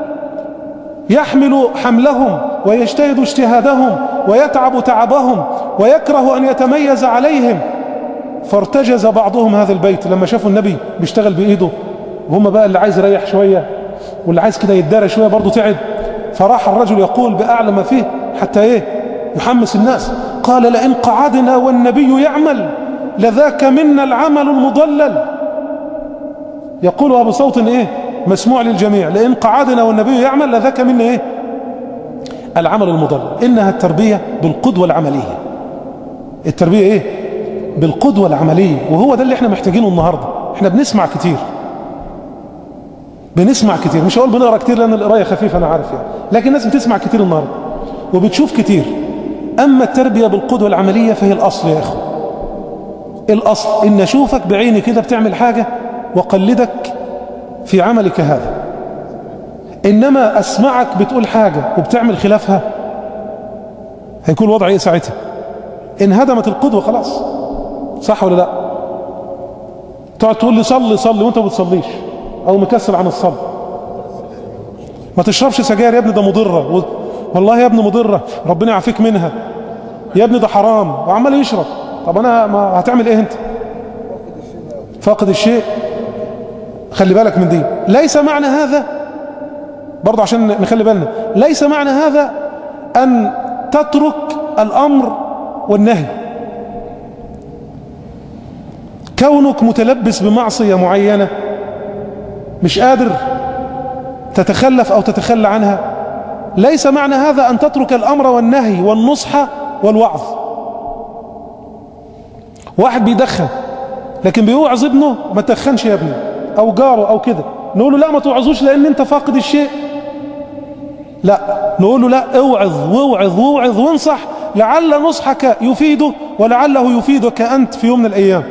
يحمل حملهم ويجتهد اجتهادهم ويتعب تعبهم ويكره أن يتميز عليهم فارتجز بعضهم هذا البيت لما شافوا النبي بيشتغل بإيده وهم بقى اللي عايز يريح شوية واللي عايز كده يتدارى شوية برضه تعب فراح الرجل يقول بأعلى ما فيه حتى ايه يحمس الناس قال لئن قعدنا والنبي يعمل لذاك منا العمل المضلل يقولها بصوت ايه مسموع للجميع لئن قعدنا والنبي يعمل لذاك منا ايه العمل المضلل انها التربية بالقدوة العملية التربية ايه بالقدوة العملية وهو ده اللي احنا محتاجينه النهاردة احنا بنسمع كتير بنسمع كتير مش هقول بنقرا كتير لان القرايه خفيفه انا عارف يعني لكن الناس بتسمع كتير النهارده وبتشوف كتير اما التربيه بالقدوه العمليه فهي الاصل يا اخو الاصل ان اشوفك بعيني كده بتعمل حاجه واقلدك في عملك هذا انما اسمعك بتقول حاجه وبتعمل خلافها هيكون الوضع ايه ساعتها انهدمت القدوه خلاص صح ولا لا تقعد تقول لي صلي صلي وانت ما بتصليش او مكسل عن الصبر ما تشربش سجاير يا ابني ده مضرة والله يا ابني مضرة ربنا يعافيك منها يا ابني ده حرام وعمال يشرب طب انا ما هتعمل ايه انت فاقد الشيء خلي بالك من دي ليس معنى هذا برضه عشان نخلي بالنا ليس معنى هذا ان تترك الامر والنهي كونك متلبس بمعصية معينة مش قادر تتخلف أو تتخلى عنها ليس معنى هذا أن تترك الأمر والنهي والنصح والوعظ واحد بيدخن لكن بيوعظ ابنه ما تدخنش يا ابني أو جاره أو كده نقول له لا ما توعظوش لأن أنت فاقد الشيء لا نقول له لا اوعظ واوعظ واوعظ وانصح لعل نصحك يفيده ولعله يفيدك أنت في يوم من الأيام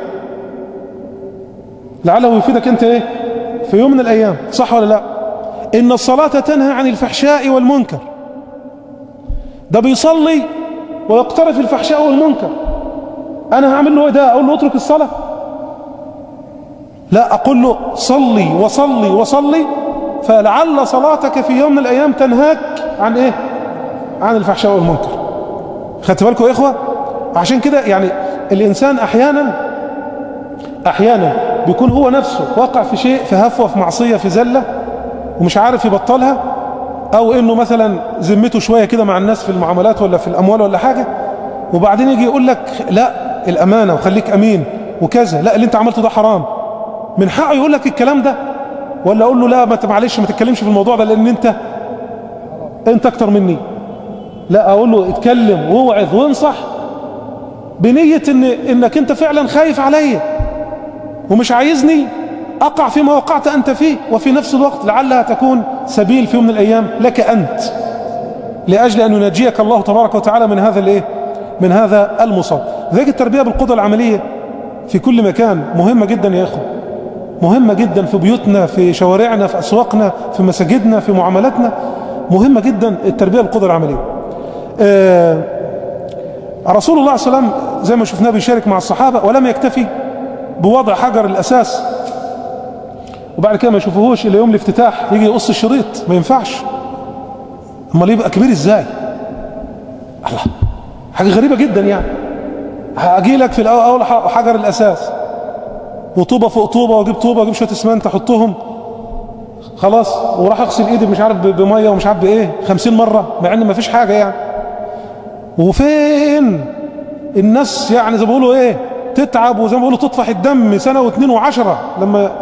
لعله يفيدك أنت إيه في يوم من الأيام صح ولا لا إن الصلاة تنهى عن الفحشاء والمنكر ده بيصلي ويقترف الفحشاء والمنكر أنا هعمل له إيه ده أقول له اترك الصلاة لا أقول له صلي وصلي وصلي فلعل صلاتك في يوم من الأيام تنهاك عن إيه عن الفحشاء والمنكر خدت بالكم يا إخوة عشان كده يعني الإنسان أحيانا أحيانا بيكون هو نفسه واقع في شيء في هفوة في معصية في زلة ومش عارف يبطلها أو إنه مثلا ذمته شوية كده مع الناس في المعاملات ولا في الأموال ولا حاجة وبعدين يجي يقول لك لا الأمانة وخليك أمين وكذا لا اللي انت عملته ده حرام من حقه يقول لك الكلام ده ولا اقول له لا ما معلش ما تتكلمش في الموضوع ده لان انت انت اكتر مني لا اقول له اتكلم واوعظ وانصح بنية إن انك انت فعلا خايف عليا ومش عايزني اقع فيما وقعت انت فيه وفي نفس الوقت لعلها تكون سبيل في يوم من الايام لك انت لاجل ان ينجيك الله تبارك وتعالى من هذا الايه من هذا المصاب ذلك التربية بالقدرة العملية في كل مكان مهمة جدا يا اخوة مهمة جدا في بيوتنا في شوارعنا في أسواقنا في مساجدنا في معاملاتنا مهمة جدا التربية بالقدرة العملية آه رسول الله صلى الله عليه وسلم زي ما شفناه بيشارك مع الصحابة ولم يكتفي بوضع حجر الأساس وبعد كده ما يشوفوهوش إلى يوم الافتتاح يجي يقص الشريط ما ينفعش امال يبقى كبير ازاي الله حاجة غريبة جدا يعني هاجي لك في الأول حجر الأساس وطوبة فوق طوبة واجيب طوبة واجيب شوية اسمنت احطهم خلاص وراح اغسل ايدي مش عارف بمية ومش عارف بايه خمسين مرة مع ان ما فيش حاجة يعني وفين الناس يعني زي ما بيقولوا ايه تتعب وزي ما بيقولوا تطفح الدم سنة واثنين وعشرة لما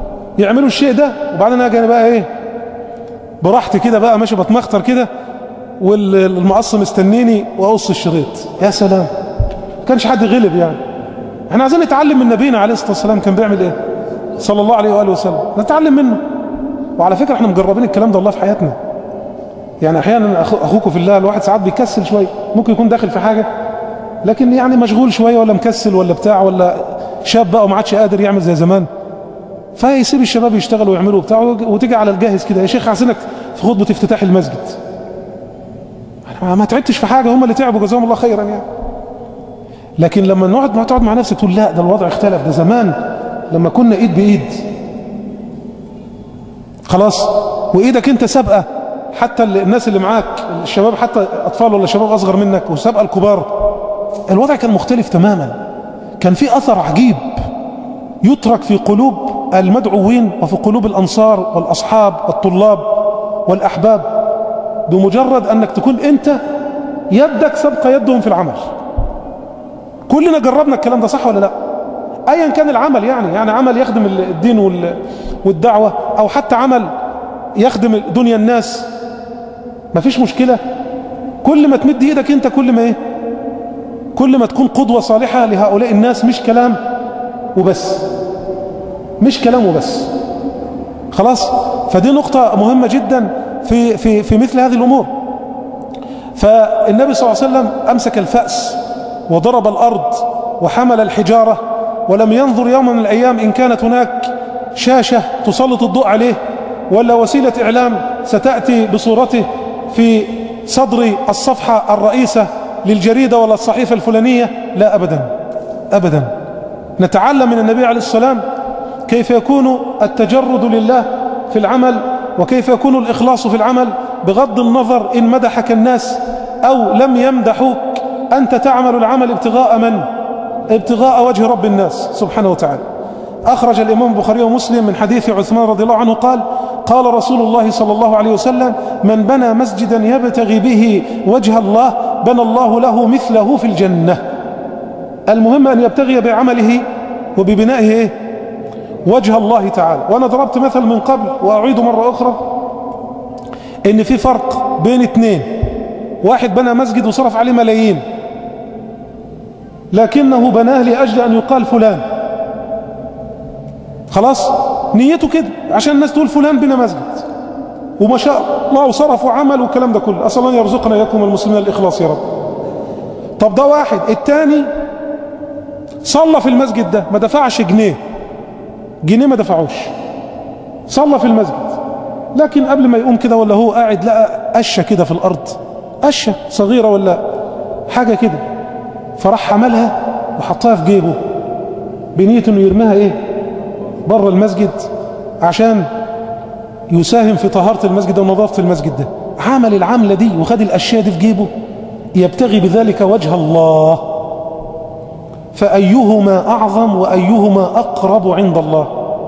يعملوا الشيء ده وبعدين اجي انا بقى ايه براحتي كده بقى ماشي بتمخطر كده والمقص مستنيني واقص الشريط يا سلام ما كانش حد غلب يعني احنا عايزين نتعلم من نبينا عليه الصلاه والسلام كان بيعمل ايه صلى الله عليه واله وسلم نتعلم منه وعلى فكره احنا مجربين الكلام ده والله في حياتنا يعني احيانا اخوكم في الله الواحد ساعات بيكسل شويه ممكن يكون داخل في حاجه لكن يعني مشغول شويه ولا مكسل ولا بتاع ولا شاب بقى وما عادش قادر يعمل زي زمان فيسيب الشباب يشتغلوا ويعملوا بتاع وتيجي على الجاهز كده يا شيخ عايزينك في خطبه افتتاح المسجد ما تعبتش في حاجه هم اللي تعبوا جزاهم الله خيرا يعني لكن لما نقعد ما تقعد مع نفسك تقول لا ده الوضع اختلف ده زمان لما كنا ايد بايد خلاص وايدك انت سابقه حتى الناس اللي معاك الشباب حتى اطفال ولا شباب اصغر منك وسابقه الكبار الوضع كان مختلف تماما كان في اثر عجيب يترك في قلوب المدعوين وفي قلوب الانصار والاصحاب والطلاب والاحباب بمجرد انك تكون انت يدك سبق يدهم في العمل كلنا جربنا الكلام ده صح ولا لا ايا كان العمل يعني يعني عمل يخدم الدين والدعوة او حتى عمل يخدم دنيا الناس مفيش مشكلة كل ما تمد ايدك انت كل ما ايه كل ما تكون قدوة صالحة لهؤلاء الناس مش كلام وبس مش كلام وبس خلاص فدي نقطة مهمة جدا في, في, في مثل هذه الأمور فالنبي صلى الله عليه وسلم أمسك الفأس وضرب الأرض وحمل الحجارة ولم ينظر يوم من الأيام إن كانت هناك شاشة تسلط الضوء عليه ولا وسيلة إعلام ستأتي بصورته في صدر الصفحة الرئيسة للجريدة ولا الصحيفة الفلانية لا أبدا أبدا نتعلم من النبي عليه السلام كيف يكون التجرد لله في العمل وكيف يكون الإخلاص في العمل بغض النظر إن مدحك الناس أو لم يمدحوك أنت تعمل العمل ابتغاء من؟ ابتغاء وجه رب الناس سبحانه وتعالى أخرج الإمام البخاري ومسلم من حديث عثمان رضي الله عنه قال قال رسول الله صلى الله عليه وسلم من بنى مسجدا يبتغي به وجه الله بنى الله له مثله في الجنة المهم أن يبتغي بعمله وببنائه إيه؟ وجه الله تعالى وأنا ضربت مثل من قبل وأعيد مرة أخرى إن في فرق بين اثنين واحد بنى مسجد وصرف عليه ملايين لكنه بناه لأجل أن يقال فلان خلاص نيته كده عشان الناس تقول فلان بنا مسجد وما شاء الله وصرف وعمل والكلام ده كله أصلا يرزقنا إياكم المسلمين الإخلاص يا رب طب ده واحد التاني صلى في المسجد ده ما دفعش جنيه جنيه ما دفعوش صلى في المسجد لكن قبل ما يقوم كده ولا هو قاعد لقى قشة كده في الأرض قشة صغيرة ولا حاجة كده فراح حملها وحطها في جيبه بنية انه يرميها ايه بره المسجد عشان يساهم في طهارة المسجد ونظافة المسجد ده عمل العملة دي وخد الأشياء دي في جيبه يبتغي بذلك وجه الله فأيهما أعظم وأيهما أقرب عند الله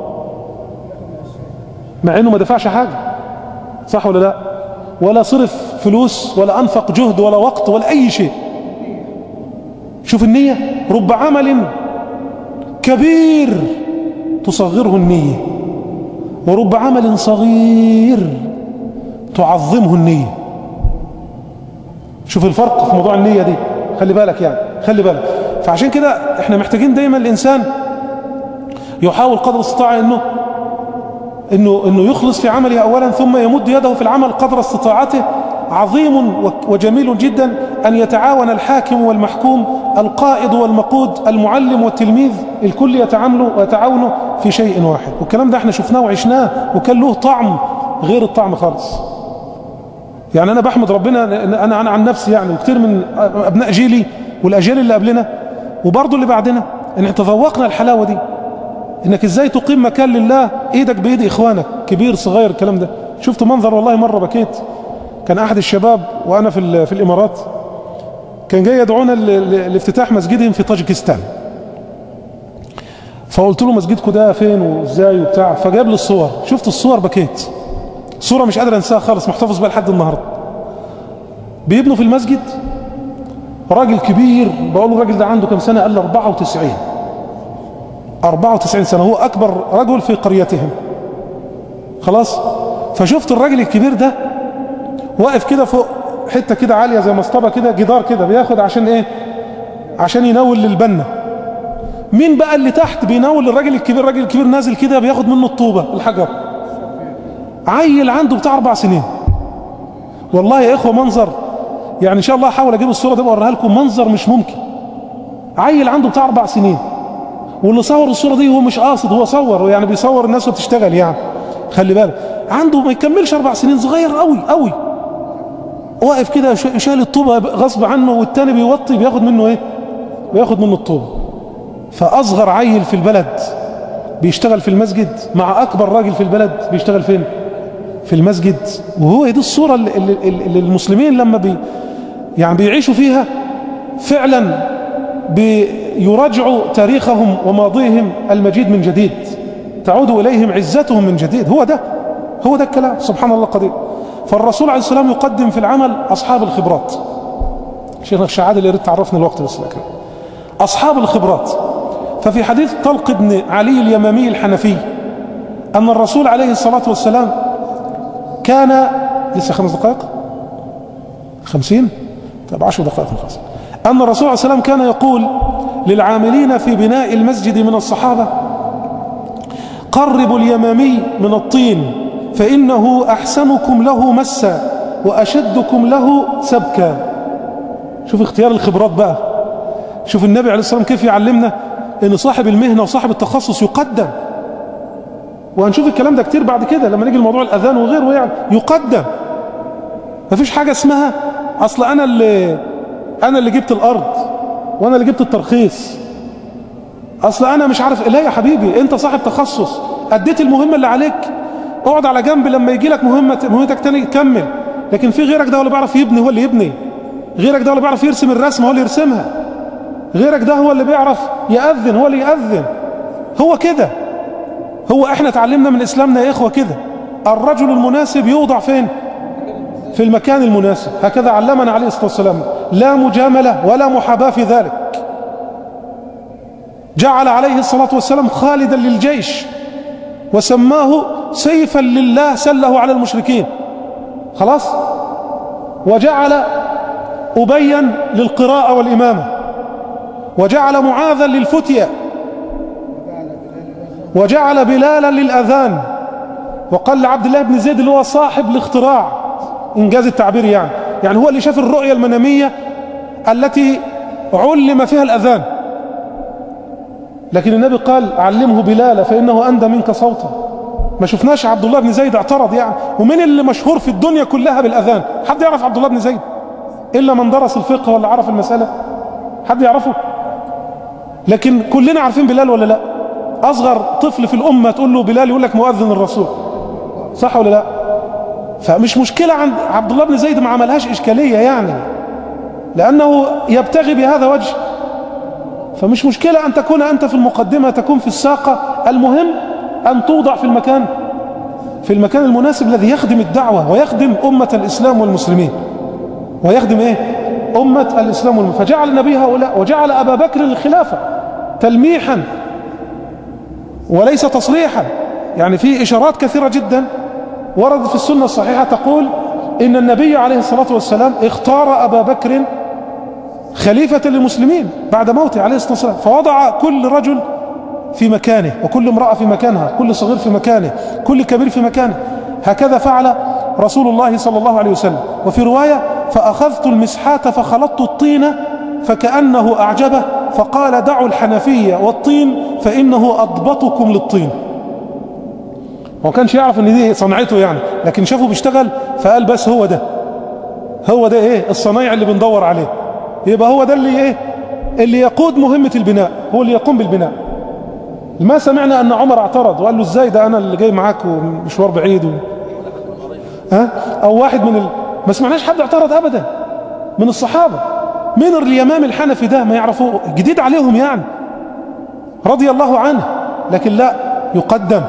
مع أنه ما دفعش حاجة صح ولا لا ولا صرف فلوس ولا أنفق جهد ولا وقت ولا أي شيء شوف النية رب عمل كبير تصغره النية ورب عمل صغير تعظمه النية شوف الفرق في موضوع النية دي خلي بالك يعني خلي بالك فعشان كده احنا محتاجين دايما الإنسان يحاول قدر استطاعه انه انه انه يخلص في عمله اولا ثم يمد يده في العمل قدر استطاعته عظيم وجميل جدا أن يتعاون الحاكم والمحكوم القائد والمقود المعلم والتلميذ الكل يتعاملوا ويتعاونوا في شيء واحد والكلام ده احنا شفناه وعشناه وكان له طعم غير الطعم خالص يعني أنا بحمد ربنا أنا, أنا عن نفسي يعني وكثير من أبناء جيلي والأجيال اللي قبلنا وبرضه اللي بعدنا ان احنا تذوقنا الحلاوة دي انك ازاي تقيم مكان لله ايدك بايد اخوانك كبير صغير الكلام ده شفت منظر والله مرة بكيت كان أحد الشباب وأنا في, في الإمارات كان جاي يدعونا لافتتاح مسجدهم في طاجكستان فقلت له مسجدكم ده فين وازاي وبتاع فجاب لي الصور شفت الصور بكيت صورة مش قادر انساها خالص محتفظ بها لحد النهاردة بيبنوا في المسجد راجل كبير بقول له الراجل ده عنده كم سنة قال لي 94 94 سنة هو أكبر رجل في قريتهم خلاص فشفت الراجل الكبير ده واقف كده فوق حتة كده عالية زي مصطبة كده جدار كده بياخد عشان ايه عشان ينول للبنة مين بقى اللي تحت بينول الراجل الكبير الراجل الكبير نازل كده بياخد منه الطوبة الحجر عيل عنده بتاع اربع سنين والله يا اخوة منظر يعني ان شاء الله احاول اجيب الصورة دي واوريها لكم منظر مش ممكن عيل عنده بتاع اربع سنين واللي صور الصورة دي هو مش قاصد هو صور يعني بيصور الناس وبتشتغل يعني خلي بالك عنده ما يكملش اربع سنين صغير قوي قوي واقف كده شايل الطوبة غصب عنه والتاني بيوطي بياخد منه ايه بياخد منه الطوبة فاصغر عيل في البلد بيشتغل في المسجد مع اكبر راجل في البلد بيشتغل فين في المسجد وهو دي الصورة اللي, اللي, اللي المسلمين لما بي يعني بيعيشوا فيها فعلا بيراجعوا تاريخهم وماضيهم المجيد من جديد تعود إليهم عزتهم من جديد هو ده هو ده الكلام سبحان الله قدير فالرسول عليه السلام يقدم في العمل أصحاب الخبرات شيخنا الشعاد اللي يريد تعرفنا الوقت بس لكن أصحاب الخبرات ففي حديث طلق بن علي اليمامي الحنفي أن الرسول عليه الصلاة والسلام كان لسه خمس دقائق خمسين طيب عشر دقائق خلاص أن الرسول عليه السلام كان يقول للعاملين في بناء المسجد من الصحابة قربوا اليمامي من الطين فإنه أحسنكم له مسا وأشدكم له سبكا شوف اختيار الخبرات بقى شوف النبي عليه الصلاة والسلام كيف يعلمنا ان صاحب المهنة وصاحب التخصص يقدم وهنشوف الكلام ده كتير بعد كده لما نيجي الموضوع الأذان وغيره يعني يقدم مفيش حاجة اسمها أصل أنا اللي أنا اللي جبت الأرض وأنا اللي جبت الترخيص أصل أنا مش عارف لا يا حبيبي أنت صاحب تخصص أديت المهمة اللي عليك اقعد على جنب لما يجي لك مهمة مهمتك تاني كمل لكن في غيرك ده هو اللي بيعرف يبني هو اللي يبني غيرك ده هو اللي بيعرف يرسم الرسمة هو اللي يرسمها غيرك ده هو اللي بيعرف يأذن هو اللي يأذن هو كده هو احنا تعلمنا من اسلامنا يا اخوة كده الرجل المناسب يوضع فين في المكان المناسب هكذا علمنا عليه الصلاة والسلام لا مجاملة ولا محاباة في ذلك جعل عليه الصلاة والسلام خالدا للجيش وسماه سيفا لله سله على المشركين خلاص وجعل أبيا للقراءة والإمامة وجعل معاذا للفتية وجعل بلالا للأذان وقال لعبد الله بن زيد اللي هو صاحب الاختراع إنجاز التعبير يعني يعني هو اللي شاف الرؤية المنامية التي علم فيها الأذان لكن النبي قال علمه بلال فإنه أندى منك صوتا ما شفناش عبد الله بن زيد اعترض يعني ومن اللي مشهور في الدنيا كلها بالأذان حد يعرف عبد الله بن زيد إلا من درس الفقه ولا عرف المسألة حد يعرفه لكن كلنا عارفين بلال ولا لا أصغر طفل في الأمة تقول له بلال يقول لك مؤذن الرسول صح ولا لا فمش مشكلة عند عبد الله بن زيد ما عملهاش إشكالية يعني لأنه يبتغي بهذا وجه فمش مشكلة أن تكون أنت في المقدمة تكون في الساقة المهم أن توضع في المكان في المكان المناسب الذي يخدم الدعوة ويخدم أمة الإسلام والمسلمين ويخدم إيه أمة الإسلام والمسلمين فجعل النبي هؤلاء وجعل أبا بكر الخلافة تلميحا وليس تصريحا يعني في إشارات كثيرة جدا وردت في السنة الصحيحة تقول إن النبي عليه الصلاة والسلام اختار أبا بكر خليفة للمسلمين بعد موته عليه الصلاة والسلام فوضع كل رجل في مكانه وكل امرأة في مكانها كل صغير في مكانه كل كبير في مكانه هكذا فعل رسول الله صلى الله عليه وسلم وفي رواية فأخذت المسحات فخلطت الطين فكأنه أعجبه فقال دعوا الحنفية والطين فإنه أضبطكم للطين هو كانش يعرف ان دي صنعته يعني لكن شافه بيشتغل فقال بس هو ده هو ده ايه الصنايع اللي بندور عليه يبقى هو ده اللي ايه اللي يقود مهمة البناء هو اللي يقوم بالبناء ما سمعنا ان عمر اعترض وقال له ازاي ده انا اللي جاي معاك ومشوار بعيد و... ها او واحد من ال... ما سمعناش حد اعترض ابدا من الصحابة من اليمام الحنفي ده ما يعرفوه جديد عليهم يعني رضي الله عنه لكن لا يقدم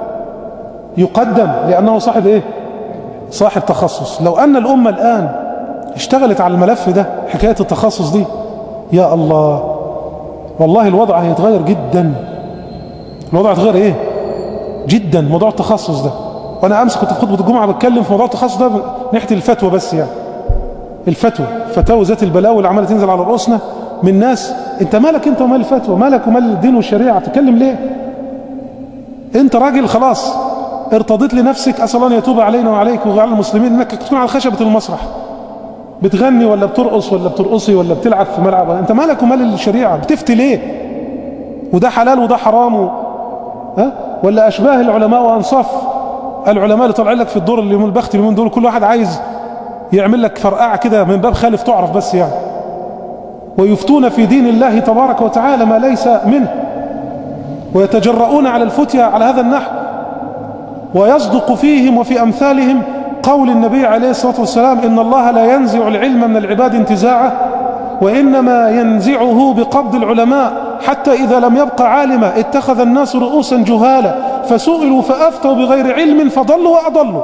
يقدم لأنه صاحب إيه صاحب تخصص لو أن الأمة الآن اشتغلت على الملف ده حكاية التخصص دي يا الله والله الوضع هيتغير جدا الوضع هيتغير إيه جدا موضوع التخصص ده وأنا أمس كنت في خطبة الجمعة بتكلم في موضوع التخصص ده ناحية الفتوى بس يعني الفتوى فتاوى ذات البلاوي اللي عماله تنزل على رؤوسنا من ناس انت مالك انت ومال الفتوى مالك ومال الدين والشريعه تتكلم ليه انت راجل خلاص ارتضيت لنفسك اسال الله ان يتوب علينا وعليك وعلى المسلمين انك تكون على خشبه المسرح بتغني ولا بترقص ولا بترقصي ولا بتلعب في ملعب انت مالك ومال الشريعه بتفتي ليه وده حلال وده حرام و... ها ولا اشباه العلماء وانصاف العلماء اللي طالعين لك في الدور اليوم البخت اليومين دول كل واحد عايز يعمل لك فرقعه كده من باب خالف تعرف بس يعني ويفتون في دين الله تبارك وتعالى ما ليس منه ويتجرؤون على الفتيا على هذا النحو ويصدق فيهم وفي أمثالهم قول النبي عليه الصلاة والسلام إن الله لا ينزع العلم من العباد انتزاعه وإنما ينزعه بقبض العلماء حتى إذا لم يبقى عالما اتخذ الناس رؤوسا جهالا فسئلوا فأفتوا بغير علم فضلوا وأضلوا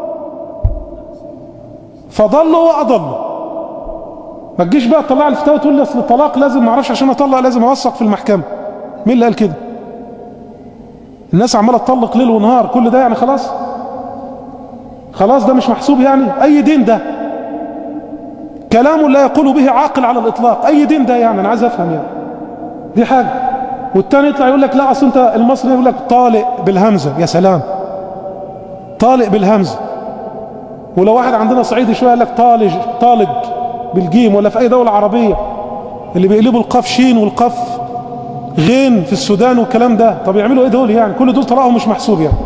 فضلوا وأضلوا ما تجيش بقى تطلع الفتاوى تقول لي اصل الطلاق لازم ما اعرفش عشان اطلق لازم اوثق في المحكمه مين اللي قال كده الناس عماله تطلق ليل ونهار كل ده يعني خلاص خلاص ده مش محسوب يعني اي دين ده كلام لا يقول به عاقل على الاطلاق اي دين ده يعني انا عايز افهم يعني دي حاجه والتاني يطلع يقول لك لا اصل انت المصري يقول لك طالق بالهمزه يا سلام طالق بالهمزه ولو واحد عندنا صعيدي شويه يقول لك طالج طالق بالجيم ولا في اي دولة عربية اللي بيقلبوا القاف شين والقاف غين في السودان والكلام ده طب يعملوا ايه دول يعني كل دول طلاقهم مش محسوب يعني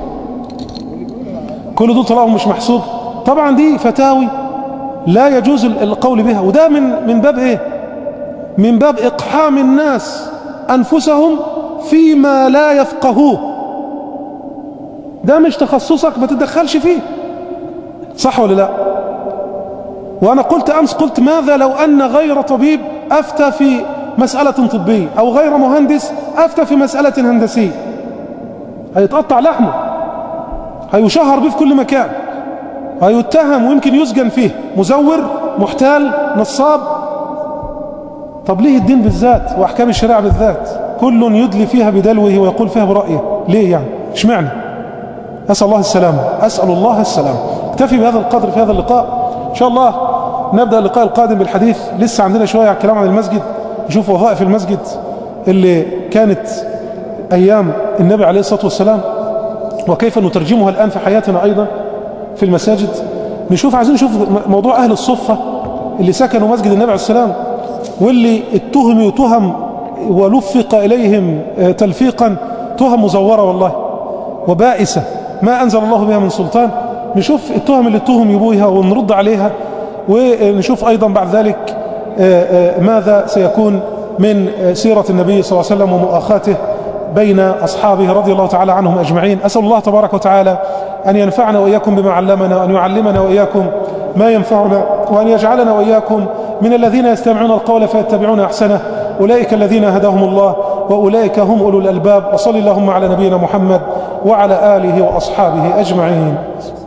كل دول طلاقهم مش محسوب طبعا دي فتاوي لا يجوز القول بها وده من من باب ايه من باب اقحام الناس انفسهم فيما لا يفقهوه ده مش تخصصك ما تتدخلش فيه صح ولا لا وأنا قلت أمس قلت ماذا لو أن غير طبيب أفتى في مسألة طبية أو غير مهندس أفتى في مسألة هندسية هيتقطع لحمه هيشهر به في كل مكان هيتهم ويمكن يسجن فيه مزور محتال نصاب طب ليه الدين بالذات وأحكام الشريعة بالذات كل يدلي فيها بدلوه ويقول فيها برأيه ليه يعني اشمعنى أسأل الله السلام أسأل الله السلام اكتفي بهذا القدر في هذا اللقاء إن شاء الله نبدأ اللقاء القادم بالحديث لسه عندنا شوية على الكلام عن المسجد نشوف وظائف المسجد اللي كانت أيام النبي عليه الصلاة والسلام وكيف نترجمها الآن في حياتنا أيضا في المساجد نشوف عايزين نشوف موضوع أهل الصفة اللي سكنوا مسجد النبي عليه السلام واللي اتهموا تهم ولفق إليهم تلفيقا تهم مزورة والله وبائسة ما أنزل الله بها من سلطان نشوف التهم اللي اتهم يبويها ونرد عليها ونشوف أيضا بعد ذلك ماذا سيكون من سيرة النبي صلى الله عليه وسلم ومؤاخاته بين أصحابه رضي الله تعالى عنهم أجمعين أسأل الله تبارك وتعالى أن ينفعنا وإياكم بما علمنا وأن يعلمنا وإياكم ما ينفعنا وأن يجعلنا وإياكم من الذين يستمعون القول فيتبعون أحسنه أولئك الذين هداهم الله وأولئك هم أولو الألباب وصل اللهم على نبينا محمد وعلى آله وأصحابه أجمعين